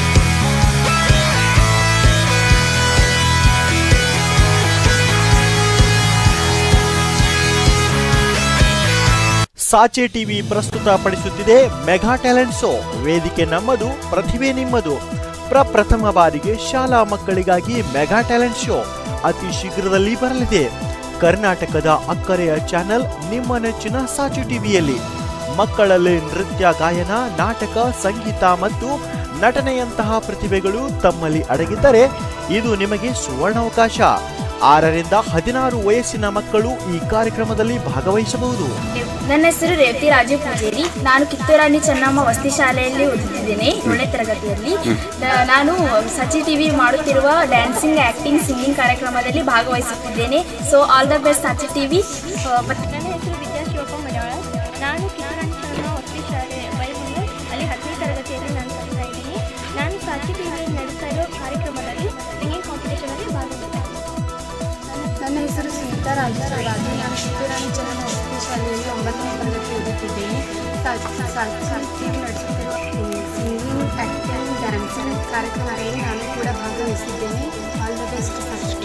ಸಾಚೆ ಟಿವಿ ಪ್ರಸ್ತುತಪಡಿಸುತ್ತಿದೆ ಮೆಗಾ ಟ್ಯಾಲೆಂಟ್ ಶೋ ವೇದಿಕೆ ನಮ್ಮದು ಪ್ರತಿಭೆ ನಿಮ್ಮದು ಪ್ರಪ್ರಥಮ ಬಾರಿಗೆ ಶಾಲಾ ಮಕ್ಕಳಿಗಾಗಿ ಮೆಗಾ ಟ್ಯಾಲೆಂಟ್ ಶೋ ಅತಿ ಶೀಘ್ರದಲ್ಲಿ ಬರಲಿದೆ ಕರ್ನಾಟಕದ ಅಕ್ಕರೆಯ ಚಾನೆಲ್ ನಿಮ್ಮ ನೆಚ್ಚಿನ ಸಾಚೆ ಟಿವಿಯಲ್ಲಿ ಮಕ್ಕಳಲ್ಲಿ ನೃತ್ಯ ಗಾಯನ ನಾಟಕ ಸಂಗೀತ ಮತ್ತು ನಟನೆಯಂತಹ ಪ್ರತಿಭೆಗಳು ತಮ್ಮಲ್ಲಿ ಅಡಗಿದ್ದರೆ ಇದು ನಿಮಗೆ ಸುವರ್ಣಾವಕಾಶ ಆರರಿಂದ ಹದಿನಾರು ವಯಸ್ಸಿನ ಮಕ್ಕಳು ಈ ಕಾರ್ಯಕ್ರಮದಲ್ಲಿ ಭಾಗವಹಿಸಬಹುದು ನನ್ನ ಹೆಸರು ರೇವತಿ ರಾಜು ಪೂಜೇರಿ ನಾನು ಕಿತ್ತೂರಾಣಿ ಚೆನ್ನಮ್ಮ ವಸತಿ ಶಾಲೆಯಲ್ಲಿ ಓದುತ್ತಿದ್ದೇನೆ ಏಳನೇ ತರಗತಿಯಲ್ಲಿ ನ- ನಾನು ಸಚಿ ಟಿವಿ ಮಾಡುತ್ತಿರುವ ಡ್ಯಾನ್ಸಿಂಗ್ ಆಕ್ಟಿಂಗ್ ಸಿಂಗಿಂಗ್ ಕಾರ್ಯಕ್ರಮದಲ್ಲಿ ಭಾಗವಹಿಸುತ್ತಿದ್ದೇನೆ so all the best Sachi TV ನನ್ನ ಹೆಸರು ವಿದ್ಯಾ ಶಿವಪ್ಪ ಮಡವಾಳ ನಾನು ಕಿತ್ತೂರಾಣಿ ಚೆನ್ನಮ್ಮ ವಸತಿ ಶಾಲೆ ಬೈಬಂದು ಅಲ್ಲಿ ಹತ್ತನೇ ತರಗತಿಯಲ್ಲಿ ನಾನು ಕಲಿತಾ ಇದ್ದೀನಿ ನಾನು ಸಾಚಿ ಟಿವಿಯಲ್ಲಿ ನಡೆಸ್ತಾ ಇರೋ ಕಾರ್ಯಕ್ರಮದಲ್ಲಿ ಸಿಂಗಿಂಗ್ ಕಾಂಪಿಟೇಷನಲ್ಲಿ ಭಾಗವಹಿಸ್ತಾ ನನ್ನ ಹೆಸರು ಸುನೀತಾ ರಾಜರಾಜು ನಾನು ಕಿತ್ತೂರಾಣಿ ಚೆನ್ನಮ್ಮ ವಸತಿ ಶಾಲೆಯಲ್ಲಿ ಒಂಬತ್ತನೇ ತರಗತಿ ಓದುತ್ತಿದ್ದೇನೆ ಟಿವಿ ನಡೆಸುತ್ತಿರುವ ಸಿಂಗಿಂಗ್ ಆ್ಯಕ್ಟಿಂಗ್ ಡ್ಯಾನ್ಸಿಂಗ್ ಕಾರ್ಯಕ್ರಮದಲ್ಲಿ ನಾನು ಕೂಡ ಭಾಗವಹಿಸಿದ್ದೇನೆ all the best first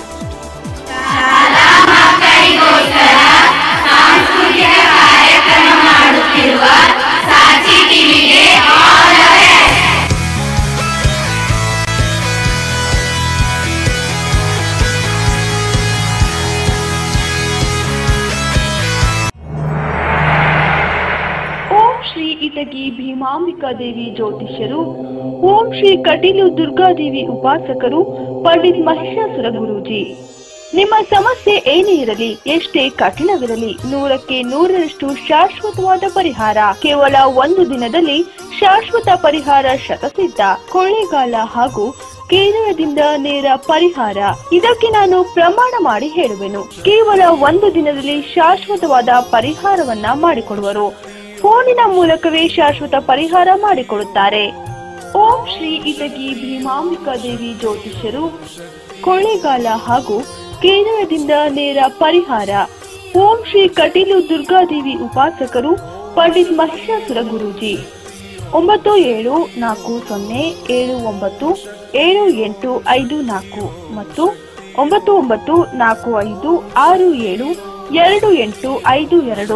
Om Shri Itagi Bhimambika Devi ಜ್ಯೋತಿಷ್ಯರು ಓಂ ಶ್ರೀ ಕಟೀಲು ದುರ್ಗಾದೇವಿ ಉಪಾಸಕರು ಪಂಡಿತ್ ಮಹಿಷಾಸುರ ಗುರೂಜಿ ನಿಮ್ಮ ಸಮಸ್ಯೆ ಏನೇ ಇರಲಿ ಎಷ್ಟೇ ಕಠಿಣವಿರಲಿ ನೂರಕ್ಕೆ ನೂರರಷ್ಟು ಶಾಶ್ವತವಾದ ಪರಿಹಾರ ಕೇವಲ ಒಂದು ದಿನದಲ್ಲಿ ಶಾಶ್ವತ ಪರಿಹಾರ ಶತಸಿದ್ಧ ಕೊಳ್ಳೇಗಾಲ ಹಾಗೂ ಕೇರಳದಿಂದ ನೇರ ಪರಿಹಾರ ಇದಕ್ಕೆ ನಾನು ಪ್ರಮಾಣ ಮಾಡಿ ಹೇಳುವೆನು ಕೇವಲ ಒಂದು ದಿನದಲ್ಲಿ ಶಾಶ್ವತವಾದ ಪರಿಹಾರವನ್ನ ಮಾಡಿಕೊಡುವರು ಫೋನಿನ ಮೂಲಕವೇ ಶಾಶ್ವತ ಪರಿಹಾರ ಮಾಡಿಕೊಡುತ್ತಾರೆ ಓಂ ಶ್ರೀ ಇಟಗಿ ಭೀಮಾಂಬಿಕಾ ದೇವಿ ಜ್ಯೋತಿಷ್ಯರು ಕೊಳ್ಳೇಗಾಲ ಹಾಗೂ ಕೇರಳದಿಂದ ನೇರ ಪರಿಹಾರ ಓಂ ಶ್ರೀ ಕಟೀಲು ದುರ್ಗಾದೇವಿ ಉಪಾಸಕರು ಪಂಡಿತ್ ಮಹಿಷಾಸುರ ಗುರೂಜಿ ಒಂಬತ್ತು ಏಳು ನಾಲ್ಕು ಸೊನ್ನೆ ಏಳು ಒಂಬತ್ತು ಏಳು ಎಂಟು ಐದು ನಾಲ್ಕು ಮತ್ತು ಒಂಬತ್ತು ಒಂಬತ್ತು ನಾಲ್ಕು ಐದು ಆರು ಏಳು ಎರಡು ಎಂಟು ಐದು ಎರಡು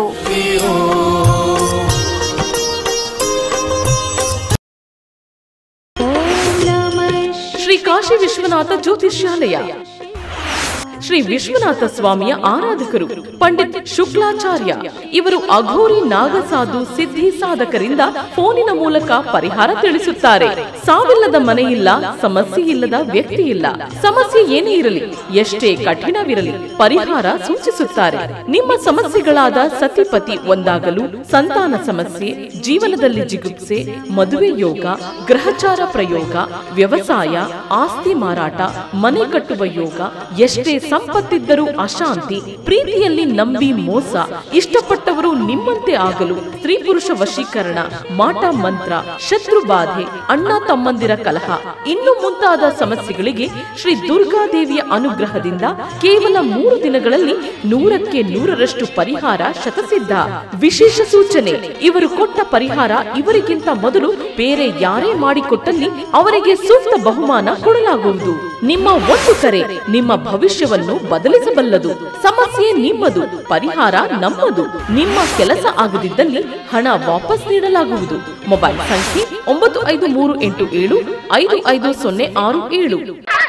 ಶ್ರೀ ಕಾಶಿ ವಿಶ್ವನಾಥ ಜ್ಯೋತಿಷ್ಯಾಲಯ ಶ್ರೀ ವಿಶ್ವನಾಥ ಸ್ವಾಮಿಯ ಆರಾಧಕರು ಪಂಡಿತ್ ಶುಕ್ಲಾಚಾರ್ಯ ಇವರು ಅಘೋರಿ ನಾಗಸಾಧು ಸಿದ್ಧಿ ಸಾಧಕರಿಂದ ಫೋನಿನ ಮೂಲಕ ಪರಿಹಾರ ತಿಳಿಸುತ್ತಾರೆ ಸಾವಿಲ್ಲದ ಮನೆ ಇಲ್ಲ ಸಮಸ್ಯೆ ಇಲ್ಲದ ವ್ಯಕ್ತಿ ಇಲ್ಲ ಸಮಸ್ಯೆ ಏನೇ ಇರಲಿ ಎಷ್ಟೇ ಕಠಿಣವಿರಲಿ ಪರಿಹಾರ ಸೂಚಿಸುತ್ತಾರೆ ನಿಮ್ಮ ಸಮಸ್ಯೆಗಳಾದ ಸತಿಪತಿ ಒಂದಾಗಲು ಸಂತಾನ ಸಮಸ್ಯೆ ಜೀವನದಲ್ಲಿ ಜಿಗುಪ್ಸೆ ಮದುವೆ ಯೋಗ ಗ್ರಹಚಾರ ಪ್ರಯೋಗ ವ್ಯವಸಾಯ ಆಸ್ತಿ ಮಾರಾಟ ಮನೆ ಕಟ್ಟುವ ಯೋಗ ಎಷ್ಟೇ ಸಂಪತ್ತಿದ್ದರೂ ಅಶಾಂತಿ ಪ್ರೀತಿಯಲ್ಲಿ ನಂಬಿ ಮೋಸ ಇಷ್ಟಪಟ್ಟವರು ನಿಮ್ಮಂತೆ ಆಗಲು ಸ್ತ್ರೀ ಪುರುಷ ವಶೀಕರಣ ಮಾಟ ಮಂತ್ರ ಶತ್ರು ಬಾಧೆ ಅಣ್ಣ ತಮ್ಮಂದಿರ ಕಲಹ ಇನ್ನು ಮುಂತಾದ ಸಮಸ್ಯೆಗಳಿಗೆ ಶ್ರೀ ದುರ್ಗಾದೇವಿಯ ಅನುಗ್ರಹದಿಂದ ಕೇವಲ ಮೂರು ದಿನಗಳಲ್ಲಿ ನೂರಕ್ಕೆ ನೂರರಷ್ಟು ಪರಿಹಾರ ಶತಸಿದ್ಧ ವಿಶೇಷ ಸೂಚನೆ ಇವರು ಕೊಟ್ಟ ಪರಿಹಾರ ಇವರಿಗಿಂತ ಮೊದಲು ಬೇರೆ ಯಾರೇ ಮಾಡಿಕೊಟ್ಟಲ್ಲಿ ಅವರಿಗೆ ಸೂಕ್ತ ಬಹುಮಾನ ಕೊಡಲಾಗುವುದು ನಿಮ್ಮ ಒಂದು ಕರೆ ನಿಮ್ಮ ಭವಿಷ್ಯವನ್ನು ಬದಲಿಸಬಲ್ಲದು ಸಮಸ್ಯೆ ನಿಮ್ಮದು ಪರಿಹಾರ ನಮ್ಮದು ನಿಮ್ಮ ಕೆಲಸ ಆಗದಿದ್ದಲ್ಲಿ ಹಣ ವಾಪಸ್ ನೀಡಲಾಗುವುದು ಮೊಬೈಲ್ ಸಂಖ್ಯೆ ಒಂಬತ್ತು ಐದು ಮೂರು ಎಂಟು ಏಳು ಐದು ಐದು ಸೊನ್ನೆ ಆರು ಏಳು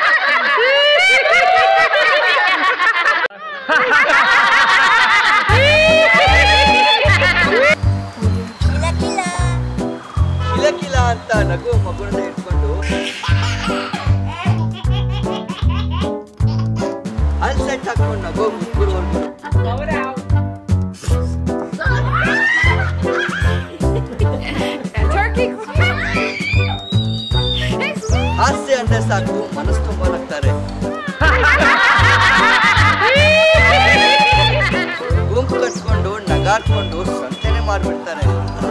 ಕಿಲಕಿಲ ಅಂತ ನಗು ಮಗುನ ಇಟ್ಕೊಂಡು ಅಲ್ಸೆಟ್ ಹಾಕೊಂಡು ನಗು ಮುಗ್ಗುರು ಹಾಸ್ಯ ಅಂದ್ರೆ ಸಾಕು ಮನಸ್ಸು ತುಂಬ ನಗ್ತಾರೆ ಗುಂಪು ಕಟ್ಕೊಂಡು ನಗಾಡ್ಕೊಂಡು ಸಂತೆನೆ ಮಾಡ್ಬಿಡ್ತಾರೆ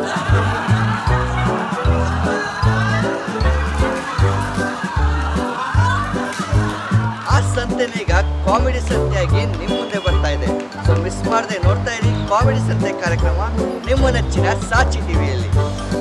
ಆ ಸಂತೆನೆ ಈಗ ಕಾಮಿಡಿ ಸಂತೆಯಾಗಿ ನಿಮ್ಮ ಮುಂದೆ ಬರ್ತಾ ಇದೆ ಸೊ ಮಿಸ್ ಮಾಡದೆ ನೋಡ್ತಾ ಇರಿ ಕಾಮಿಡಿ ಸಂತೆ ಕಾರ್ಯಕ್ರಮ ನಿಮ್ಮ ನೆಚ್ಚಿನ ಸಾಚಿ ಟಿವಿಯಲ್ಲಿ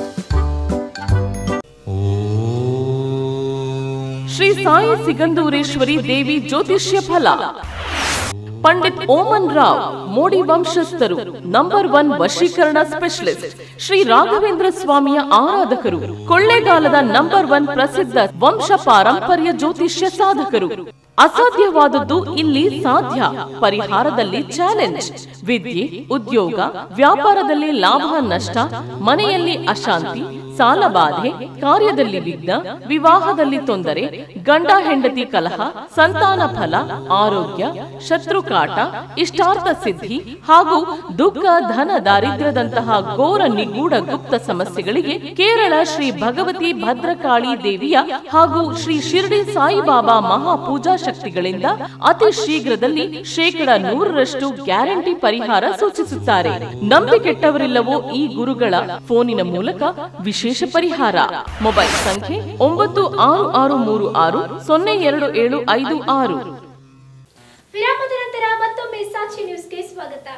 ಶ್ರೀ ಸಾಯಿ ಸಿಗಂದೂರೇಶ್ವರಿ ದೇವಿ ಜ್ಯೋತಿಷ್ಯ ಫಲ ಪಂಡಿತ್ ಓಮನ್ ರಾವ್ ಮೋಡಿ ವಂಶಸ್ಥರು ನಂಬರ್ ಒನ್ ವಶೀಕರಣ ಸ್ಪೆಷಲಿಸ್ಟ್ ಶ್ರೀ ರಾಘವೇಂದ್ರ ಸ್ವಾಮಿಯ ಆರಾಧಕರು ಕೊಳ್ಳೇಗಾಲದ ನಂಬರ್ ಒನ್ ಪ್ರಸಿದ್ಧ ವಂಶ ಪಾರಂಪರ್ಯ ಜ್ಯೋತಿಷ್ಯ ಸಾಧಕರು ಅಸಾಧ್ಯವಾದದ್ದು ಇಲ್ಲಿ ಸಾಧ್ಯ ಪರಿಹಾರದಲ್ಲಿ ಚಾಲೆಂಜ್ ವಿದ್ಯೆ ಉದ್ಯೋಗ ವ್ಯಾಪಾರದಲ್ಲಿ ಲಾಭ ನಷ್ಟ ಮನೆಯಲ್ಲಿ ಅಶಾಂತಿ ಸಾಲಬಾಧೆ ಕಾರ್ಯದಲ್ಲಿ ವಿಘ್ನ ವಿವಾಹದಲ್ಲಿ ತೊಂದರೆ ಗಂಡ ಹೆಂಡತಿ ಕಲಹ ಸಂತಾನ ಫಲ ಆರೋಗ್ಯ ಶತ್ರುಕಾಟ ಇಷ್ಟಾರ್ಥ ಸಿದ್ಧಿ ಹಾಗೂ ದುಃಖ ಧನ ದಾರಿದ್ರ್ಯದಂತಹ ಘೋರ ನಿಗೂಢ ಗುಪ್ತ ಸಮಸ್ಯೆಗಳಿಗೆ ಕೇರಳ ಶ್ರೀ ಭಗವತಿ ಭದ್ರಕಾಳಿ ದೇವಿಯ ಹಾಗೂ ಶ್ರೀ ಶಿರ್ಡಿ ಸಾಯಿಬಾಬಾ ಮಹಾಪೂಜಾ ಶಕ್ತಿಗಳಿಂದ ಅತಿ ಶೀಘ್ರದಲ್ಲಿ ಶೇಕಡ ನೂರರಷ್ಟು ಗ್ಯಾರಂಟಿ ಪರಿಹಾರ ಸೂಚಿಸುತ್ತಾರೆ ನಂಬಿಕೆಟ್ಟವರಿಲ್ಲವೋ ಈ ಗುರುಗಳ ಫೋನಿನ ಮೂಲಕ ವಿಶೇಷ ಪರಿಹಾರ ಮೊಬೈಲ್ ಸಂಖ್ಯೆ ಒಂಬತ್ತು ಆರು ಆರು ಮೂರು ಆರು ಸೊನ್ನೆ ಎರಡು ಏಳು ಐದು ಆರು ವಿರಾಮದ ನಂತರ ಮತ್ತೊಮ್ಮೆ ಸಾಕ್ಷಿ ನ್ಯೂಸ್ಗೆ ಸ್ವಾಗತ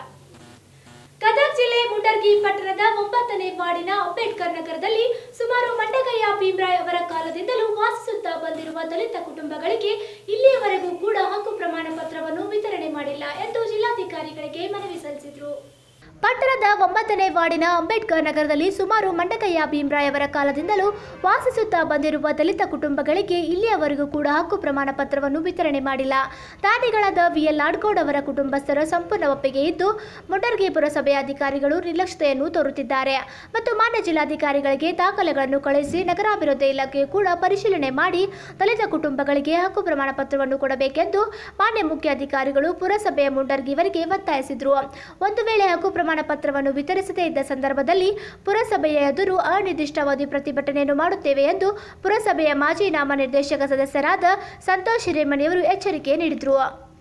ಗದಗ ಜಿಲ್ಲೆ ಮುಂಡರ್ಗಿ ಪಟ್ಟಣದ ಒಂಬತ್ತನೇ ವಾರ್ಡಿನ ಅಂಬೇಡ್ಕರ್ ನಗರದಲ್ಲಿ ಸುಮಾರು ಮಂಡಗಯ್ಯ ಭೀಮ್ರಾಯ್ ಅವರ ಕಾಲದಿಂದಲೂ ವಾಸಿಸುತ್ತಾ ಬಂದಿರುವ ದಲಿತ ಕುಟುಂಬಗಳಿಗೆ ಇಲ್ಲಿಯವರೆಗೂ ಕೂಡ ಹಕ್ಕು ಪ್ರಮಾಣ ಪತ್ರವನ್ನು ವಿತರಣೆ ಮಾಡಿಲ್ಲ ಎಂದು ಜಿಲ್ಲಾಧಿಕಾರಿಗಳಿಗೆ ಮನವಿ ಸಲ್ಲಿಸಿದರು ಪಟ್ಟಣದ ಒಂಬತ್ತನೇ ವಾರ್ಡಿನ ಅಂಬೇಡ್ಕರ್ ನಗರದಲ್ಲಿ ಸುಮಾರು ಮಂಡಕಯ್ಯ ಭೀಮ್ರಾಯ್ ಅವರ ಕಾಲದಿಂದಲೂ ವಾಸಿಸುತ್ತಾ ಬಂದಿರುವ ದಲಿತ ಕುಟುಂಬಗಳಿಗೆ ಇಲ್ಲಿಯವರೆಗೂ ಕೂಡ ಹಕ್ಕು ಪ್ರಮಾಣ ಪತ್ರವನ್ನು ವಿತರಣೆ ಮಾಡಿಲ್ಲ ದಾನಿಗಳಾದ ವಿಎಲ್ ಲಾಡ್ಗೌಡ್ ಅವರ ಕುಟುಂಬಸ್ಥರ ಸಂಪೂರ್ಣ ಒಪ್ಪಿಗೆ ಇದ್ದು ಮುಂಡರ್ಗಿ ಪುರಸಭೆಯ ಅಧಿಕಾರಿಗಳು ನಿರ್ಲಕ್ಷ್ಯತೆಯನ್ನು ತೋರುತ್ತಿದ್ದಾರೆ ಮತ್ತು ಮಾನ್ಯ ಜಿಲ್ಲಾಧಿಕಾರಿಗಳಿಗೆ ದಾಖಲೆಗಳನ್ನು ಕಳುಹಿಸಿ ನಗರಾಭಿವೃದ್ಧಿ ಇಲಾಖೆ ಕೂಡ ಪರಿಶೀಲನೆ ಮಾಡಿ ದಲಿತ ಕುಟುಂಬಗಳಿಗೆ ಹಕ್ಕು ಪ್ರಮಾಣ ಪತ್ರವನ್ನು ಕೊಡಬೇಕೆಂದು ಮಾನ್ಯ ಮುಖ್ಯಾಧಿಕಾರಿಗಳು ಪುರಸಭೆಯ ಮುಂಡರ್ಗಿಯವರಿಗೆ ಒತ್ತಾಯಿಸಿದರು ಒಂದು ವೇಳೆ ಹಕ್ಕು ಪ್ರಮಾಣ ಪತ್ರವನ್ನು ವಿತರಿಸದೇ ಇದ್ದ ಸಂದರ್ಭದಲ್ಲಿ ಪುರಸಭೆಯ ಎದುರು ಅನಿರ್ದಿಷ್ಟಾವಧಿ ಪ್ರತಿಭಟನೆಯನ್ನು ಮಾಡುತ್ತೇವೆ ಎಂದು ಪುರಸಭೆಯ ಮಾಜಿ ನಾಮನಿರ್ದೇಶಕ ಸದಸ್ಯರಾದ ಸಂತೋಷ್ ಹಿರೇಮಣಿಯವರು ಎಚ್ಚರಿಕೆ ನೀಡಿದರು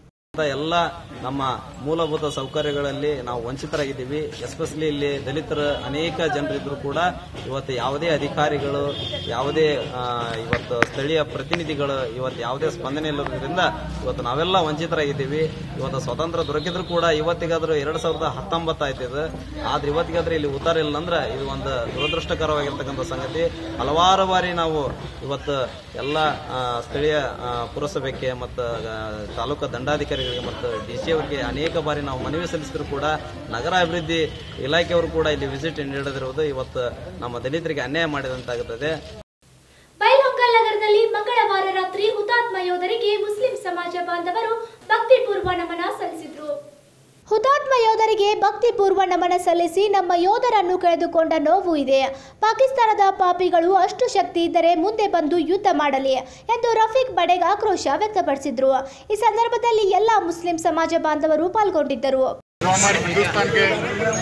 ಎಲ್ಲ ನಮ್ಮ ಮೂಲಭೂತ ಸೌಕರ್ಯಗಳಲ್ಲಿ ನಾವು ವಂಚಿತರಾಗಿದ್ದೀವಿ ಎಸ್ಪೆಷಲಿ ಇಲ್ಲಿ ದಲಿತರ ಅನೇಕ ಜನರಿದ್ರು ಕೂಡ ಇವತ್ತು ಯಾವುದೇ ಅಧಿಕಾರಿಗಳು ಯಾವುದೇ ಆ, ಇವತ್ತು ಸ್ಥಳೀಯ ಪ್ರತಿನಿಧಿಗಳು ಇವತ್ತು ಯಾವುದೇ ಸ್ಪಂದನೆ ಇಲ್ಲದ್ರಿಂದ ಇವತ್ತು ನಾವೆಲ್ಲ ವಂಚಿತರಾಗಿದ್ದೀವಿ ಇವತ್ತು ಸ್ವತಂತ್ರ ದೊರಕಿದ್ರು ಕೂಡ ಇವತ್ತಿಗಾದ್ರೂ ಎರಡ್ ಸಾವಿರದ ಹತ್ತೊಂಬತ್ತು ಆಯ್ತಿದೆ ಆದ್ರೆ ಇವತ್ತಿಗಾದ್ರೆ ಇಲ್ಲಿ ಉತ್ತರ ಇಲ್ಲ ಅಂದ್ರೆ ಇದು ಒಂದು ದುರದೃಷ್ಟಕರವಾಗಿರ್ತಕ್ಕಂಥ ಸಂಗತಿ ಹಲವಾರು ಬಾರಿ ನಾವು ಇವತ್ತು ಎಲ್ಲ ಆ, ಸ್ಥಳೀಯ ಆ, ಪುರಸಭೆಗೆ ಮತ್ತು ತಾಲೂಕು ದಂಡಾಧಿಕಾರಿಗಳಿಗೆ ಮತ್ತು ಡಿ ಸಿ ಅವರಿಗೆ ಅನೇಕ ಬಾರಿ ನಾವು ಮನವಿ ಸಲ್ಲಿಸಿದ್ರು ಕೂಡ ನಗರ ಅಭಿವೃದ್ಧಿ ಇಲಾಖೆಯವರು ಕೂಡ ಇಲ್ಲಿ ವಿಸಿಟ್ ನೀಡದಿರುವುದು ಇವತ್ತು ನಮ್ಮ ದಲಿತರಿಗೆ ಅನ್ಯಾಯ ಮಾಡಿದಂತಾಗುತ್ತದೆ ಬೈಲಹೊಂಗಲ್ ನಗರದಲ್ಲಿ ಮಂಗಳವಾರ ರಾತ್ರಿ ಹುತಾತ್ಮ ಯೋಧರಿಗೆ ಮುಸ್ಲಿಂ ಸಮಾಜ ಬಾಂಧವರು ಭಕ್ತಿಪೂರ್ವ ನಮನ ಸಲ್ಲಿಸಿದರು ಹುತಾತ್ಮ ಯೋಧರಿಗೆ ಭಕ್ತಿಪೂರ್ವ ನಮನ ಸಲ್ಲಿಸಿ ನಮ್ಮ ಯೋಧರನ್ನು ಕಳೆದುಕೊಂಡ ನೋವು ಇದೆ ಪಾಕಿಸ್ತಾನದ ಪಾಪಿಗಳು ಅಷ್ಟು ಶಕ್ತಿ ಇದ್ದರೆ ಮುಂದೆ ಬಂದು ಯುದ್ಧ ಮಾಡಲಿ ಎಂದು ರಫೀಕ್ ಬಡೆಗ್ ಆಕ್ರೋಶ ವ್ಯಕ್ತಪಡಿಸಿದ್ರು ಈ ಸಂದರ್ಭದಲ್ಲಿ ಎಲ್ಲ ಮುಸ್ಲಿಂ ಸಮಾಜ ಬಾಂಧವರು ಪಾಲ್ಗೊಂಡಿದ್ದರು जो हमारे हिंदुस्तान के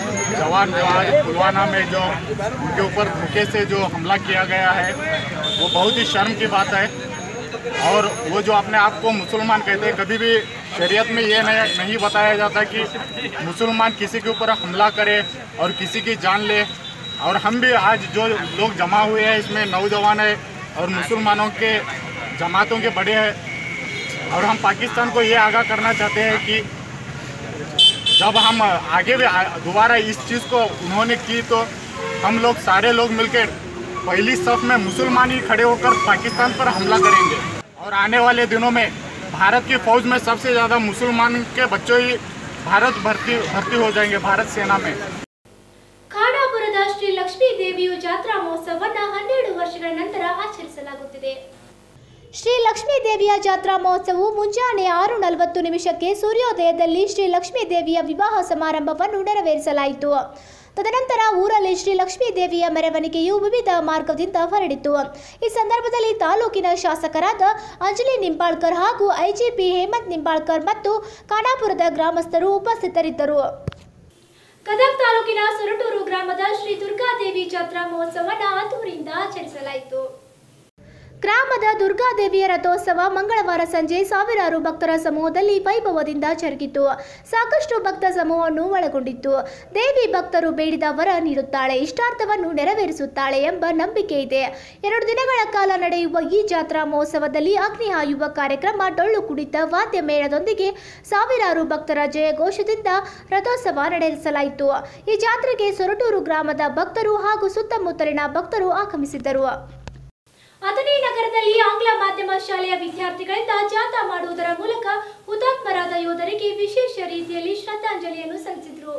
जवान जो आज पुलवामा में जो उनके ऊपर धोखे से जो हमला किया गया है वो बहुत ही शर्म की बात है और वो जो अपने आप को मुसलमान कहते हैं कभी भी शरीयत में ये नहीं नहीं बताया जाता कि मुसलमान किसी के ऊपर हमला करे और किसी की जान ले और हम भी आज जो लोग जमा हुए हैं इसमें नौजवान है और मुसलमानों के जमातों के बड़े हैं और हम पाकिस्तान को ये आगाह करना चाहते हैं कि जब हम आगे भी आ- दोबारा इस चीज़ को उन्होंने की तो हम लोग सारे लोग मिलकर पहली सफ में मुसलमान ही खड़े होकर पाकिस्तान पर हमला करेंगे और आने वाले दिनों में भारत की फौज में सबसे ज़्यादा मुसलमान के बच्चों ही भारत भर्ती भर्ती हो जाएंगे भारत सेना में ಖಾನಾಪುರದ ಶ್ರೀ ಲಕ್ಷ್ಮೀ ದೇವಿಯು ಜಾತ್ರಾ ಮಹೋತ್ಸವವನ್ನು ಹನ್ನೆರಡು ವರ್ಷಗಳ ನಂತರ ಆಚರಿಸಲಾಗುತ್ತಿದೆ ಶ್ರೀ ಲಕ್ಷ್ಮೀ ದೇವಿಯ ಜಾತ್ರಾ ಮಹೋತ್ಸವವು ಮುಂಜಾನೆ ಆರು ನಲವತ್ತು ನಿಮಿಷಕ್ಕೆ ಸೂರ್ಯೋದಯದಲ್ಲಿ ಶ್ರೀ ಲಕ್ಷ್ಮೀ ದೇವಿಯ ವಿವಾಹ ಸಮಾರಂಭವನ್ನು ನೆರವೇರಿಸಲಾಯಿತು ತದನಂತರ ಊರಲ್ಲಿ ಶ್ರೀ ಲಕ್ಷ್ಮೀ ದೇವಿಯ ಮೆರವಣಿಗೆಯು ವಿವಿಧ ಮಾರ್ಗದಿಂದ ಹೊರಡಿತು ಈ ಸಂದರ್ಭದಲ್ಲಿ ತಾಲೂಕಿನ ಶಾಸಕರಾದ ಅಂಜಲಿ ನಿಂಬಾಳ್ಕರ್ ಹಾಗೂ ಐಜಿಪಿ ಹೇಮಂತ್ ನಿಂಬಾಳ್ಕರ್ ಮತ್ತು ಖಾನಾಪುರದ ಗ್ರಾಮಸ್ಥರು ಉಪಸ್ಥಿತರಿದ್ದರು ಗದಗ್ ತಾಲೂಕಿನ ಸೊರಟೂರು ಗ್ರಾಮದ ಶ್ರೀ ದುರ್ಗಾದೇವಿ ಜಾತ್ರಾ ಮಹೋತ್ಸವವನ್ನು ಅದ್ದೂರಿಯಿಂದ ಆಚರಿಸಲಾಯಿತು ಗ್ರಾಮದ ದುರ್ಗಾದೇವಿಯ ರಥೋತ್ಸವ ಮಂಗಳವಾರ ಸಂಜೆ ಸಾವಿರಾರು ಭಕ್ತರ ಸಮೂಹದಲ್ಲಿ ವೈಭವದಿಂದ ಜರುಗಿತು ಸಾಕಷ್ಟು ಭಕ್ತ ಸಮೂಹವನ್ನು ಒಳಗೊಂಡಿತ್ತು ದೇವಿ ಭಕ್ತರು ಬೇಡಿದ ವರ ನೀಡುತ್ತಾಳೆ ಇಷ್ಟಾರ್ಥವನ್ನು ನೆರವೇರಿಸುತ್ತಾಳೆ ಎಂಬ ನಂಬಿಕೆ ಇದೆ ಎರಡು ದಿನಗಳ ಕಾಲ ನಡೆಯುವ ಈ ಜಾತ್ರಾ ಮಹೋತ್ಸವದಲ್ಲಿ ಅಗ್ನಿ ಹಾಯುವ ಕಾರ್ಯಕ್ರಮ ಡೊಳ್ಳು ಕುಣಿತ ವಾದ್ಯ ಮೇಳದೊಂದಿಗೆ ಸಾವಿರಾರು ಭಕ್ತರ ಜಯಘೋಷದಿಂದ ರಥೋತ್ಸವ ನಡೆಸಲಾಯಿತು ಈ ಜಾತ್ರೆಗೆ ಸೊರಟೂರು ಗ್ರಾಮದ ಭಕ್ತರು ಹಾಗೂ ಸುತ್ತಮುತ್ತಲಿನ ಭಕ್ತರು ಆಗಮಿಸಿದ್ದರು ಅಥಣಿ ನಗರದಲ್ಲಿ ಆಂಗ್ಲ ಮಾಧ್ಯಮ ಶಾಲೆಯ ವಿದ್ಯಾರ್ಥಿಗಳಿಂದ ಜಾಥಾ ಮಾಡುವುದರ ಮೂಲಕ ಹುತಾತ್ಮರಾದ ಯೋಧರಿಗೆ ವಿಶೇಷ ರೀತಿಯಲ್ಲಿ ಶ್ರದ್ಧಾಂಜಲಿಯನ್ನು ಸಲ್ಲಿಸಿದರು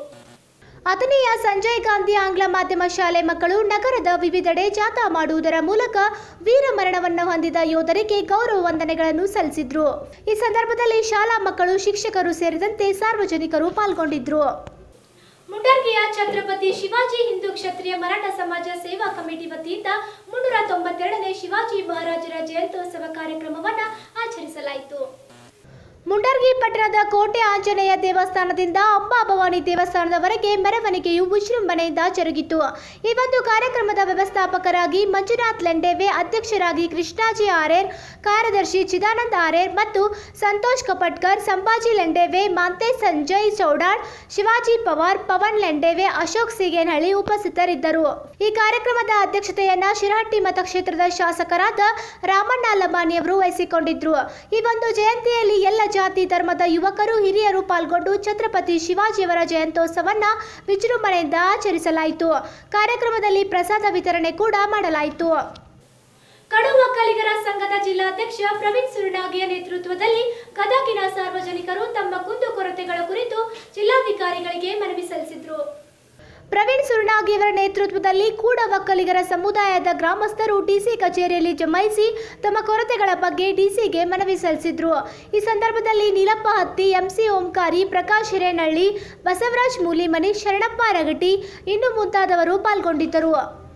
ಅಥಣಿಯ ಸಂಜಯ್ ಗಾಂಧಿ ಆಂಗ್ಲ ಮಾಧ್ಯಮ ಶಾಲೆ ಮಕ್ಕಳು ನಗರದ ವಿವಿಧೆಡೆ ಜಾಥಾ ಮಾಡುವುದರ ಮೂಲಕ ವೀರ ಮರಣವನ್ನು ಹೊಂದಿದ ಯೋಧರಿಗೆ ಗೌರವ ವಂದನೆಗಳನ್ನು ಸಲ್ಲಿಸಿದ್ರು ಈ ಸಂದರ್ಭದಲ್ಲಿ ಶಾಲಾ ಮಕ್ಕಳು ಶಿಕ್ಷಕರು ಸೇರಿದಂತೆ ಸಾರ್ವಜನಿಕರು ಪಾಲ್ಗೊಂಡಿದ್ರು ಮುಂಡರ್ಗಿಯ ಛತ್ರಪತಿ ಶಿವಾಜಿ ಹಿಂದೂ ಕ್ಷತ್ರಿಯ ಮರಾಠ ಸಮಾಜ ಸೇವಾ ಕಮಿಟಿ ವತಿಯಿಂದ ಮುನ್ನೂರ ತೊಂಬತ್ತೆರಡನೇ ಶಿವಾಜಿ ಮಹಾರಾಜರ ಜಯಂತ್ಯೋತ್ಸವ ಕಾರ್ಯಕ್ರಮವನ್ನು ಆಚರಿಸಲಾಯಿತು ಮುಂಡರ್ಗಿ ಪಟ್ಟಣದ ಕೋಟೆ ಆಂಜನೇಯ ದೇವಸ್ಥಾನದಿಂದ ಅಂಬಾಭವಾನಿ ದೇವಸ್ಥಾನದವರೆಗೆ ಮೆರವಣಿಗೆಯು ವಿಜೃಂಭಣೆಯಿಂದ ಜರುಗಿತು ಈ ಒಂದು ಕಾರ್ಯಕ್ರಮದ ವ್ಯವಸ್ಥಾಪಕರಾಗಿ ಮಂಜುನಾಥ್ ಲೆಂಡೇವೆ ಅಧ್ಯಕ್ಷರಾಗಿ ಕೃಷ್ಣಾಜಿ ಆರೇರ್ ಕಾರ್ಯದರ್ಶಿ ಚಿದಾನಂದ ಆರೇರ್ ಮತ್ತು ಸಂತೋಷ್ ಕಪಟ್ಕರ್ ಸಂಭಾಜಿ ಲೆಂಡೇವೆ ಮಾಂತೆ ಸಂಜಯ್ ಚೌಡಾಳ್ ಶಿವಾಜಿ ಪವಾರ್ ಪವನ್ ಲೆಂಡೇವೆ ಅಶೋಕ್ ಸಿಗೇನಹಳ್ಳಿ ಉಪಸ್ಥಿತರಿದ್ದರು ಈ ಕಾರ್ಯಕ್ರಮದ ಅಧ್ಯಕ್ಷತೆಯನ್ನ ಶಿರಹಟ್ಟಿ ಮತಕ್ಷೇತ್ರದ ಶಾಸಕರಾದ ರಾಮಣ್ಣ ಲಮಾನಿಯವರು ವಹಿಸಿಕೊಂಡಿದ್ರು ಈ ಒಂದು ಜಯಂತಿಯಲ್ಲಿ ಎಲ್ಲ ಜಾತಿ ಧರ್ಮದ ಯುವಕರು ಹಿರಿಯರು ಪಾಲ್ಗೊಂಡು ಛತ್ರಪತಿ ಶಿವಾಜಿಯವರ ಜಯಂತ್ಯೋತ್ಸವನ್ನ ವಿಜೃಂಭಣೆಯಿಂದ ಆಚರಿಸಲಾಯಿತು ಕಾರ್ಯಕ್ರಮದಲ್ಲಿ ಪ್ರಸಾದ ವಿತರಣೆ ಕೂಡ ಮಾಡಲಾಯಿತು ಕಡು ಒಕ್ಕಲಿಗರ ಸಂಘದ ಜಿಲ್ಲಾಧ್ಯಕ್ಷ ಪ್ರವೀಣ್ ಸುರ್ಣಾಗಿಯ ನೇತೃತ್ವದಲ್ಲಿ ಗದಗಿನ ಸಾರ್ವಜನಿಕರು ತಮ್ಮ ಕುಂದುಕೊರತೆಗಳ ಕುರಿತು ಜಿಲ್ಲಾಧಿಕಾರಿಗಳಿಗೆ ಮನವಿ ಸಲ್ಲಿಸಿದರು ಪ್ರವೀಣ್ ಸುರ್ಣಾಗಿಯವರ ನೇತೃತ್ವದಲ್ಲಿ ಕೂಡ ಒಕ್ಕಲಿಗರ ಸಮುದಾಯದ ಗ್ರಾಮಸ್ಥರು ಡಿಸಿ ಕಚೇರಿಯಲ್ಲಿ ಜಮಾಯಿಸಿ ತಮ್ಮ ಕೊರತೆಗಳ ಬಗ್ಗೆ ಡಿಸಿಗೆ ಮನವಿ ಸಲ್ಲಿಸಿದ್ರು ಈ ಸಂದರ್ಭದಲ್ಲಿ ನೀಲಪ್ಪ ಹತ್ತಿ ಎಂಸಿ ಓಂಕಾರಿ ಪ್ರಕಾಶ್ ಹಿರೇನಹಳ್ಳಿ ಬಸವರಾಜ್ ಮೂಲಿಮನಿ ಶರಣಪ್ಪ ರಗಟಿ ಇನ್ನು ಮುಂತಾದವರು ಪಾಲ್ಗೊಂಡಿದ್ದರು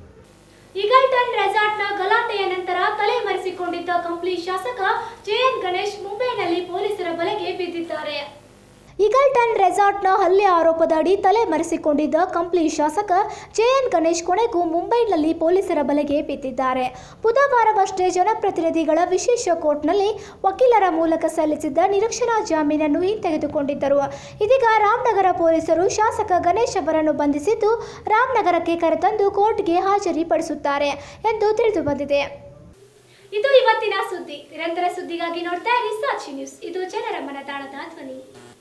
ಈಗಲ್ಟನ್ ರೆಸಾರ್ಟ್ನ ಗಲಾಟೆಯ ನಂತರ ತಲೆ ಮರೆಸಿಕೊಂಡಿದ್ದ ಕಂಪ್ಲಿ ಶಾಸಕ ಜೆಎನ್ ಗಣೇಶ್ ಮುಂಬೈನಲ್ಲಿ ಪೊಲೀಸರ ಬಲೆಗೆ ಬಿದ್ದಿದ್ದಾರೆ ಈಗಲ್ಟನ್ ರೆಸಾರ್ಟ್ನ ಹಲ್ಲೆ ಆರೋಪದ ಅಡಿ ತಲೆ ಮರೆಸಿಕೊಂಡಿದ್ದ ಕಂಪ್ಲಿ ಶಾಸಕ ಜೆಎನ್ ಗಣೇಶ್ ಕೊನೆಗೂ ಮುಂಬೈನಲ್ಲಿ ಪೊಲೀಸರ ಬಲೆಗೆ ಬಿದ್ದಿದ್ದಾರೆ ಬುಧವಾರವಷ್ಟೇ ಜನಪ್ರತಿನಿಧಿಗಳ ವಿಶೇಷ ಕೋರ್ಟ್ನಲ್ಲಿ ವಕೀಲರ ಮೂಲಕ ಸಲ್ಲಿಸಿದ್ದ ನಿರೀಕ್ಷಣಾ ಜಾಮೀನನ್ನು ಹಿಂತೆಗೆದುಕೊಂಡಿದ್ದರು ಇದೀಗ ರಾಮನಗರ ಪೊಲೀಸರು ಶಾಸಕ ಗಣೇಶ್ ಅವರನ್ನು ಬಂಧಿಸಿದ್ದು ರಾಮನಗರಕ್ಕೆ ಕರೆತಂದು ಕೋರ್ಟ್ಗೆ ಹಾಜರಿಪಡಿಸುತ್ತಾರೆ ಎಂದು ತಿಳಿದು ಬಂದಿದೆ ಇದು ಇವತ್ತಿನ ಸುದ್ದಿ ನಿರಂತರ ಸುದ್ದಿಗಾಗಿ ನೋಡ್ತಾ ಇರಿ ಸಾಕ್ಷಿ ನ್ಯೂಸ್ ಇದು ಜನರ ಮನದಾಳದ ಧ್ವನಿ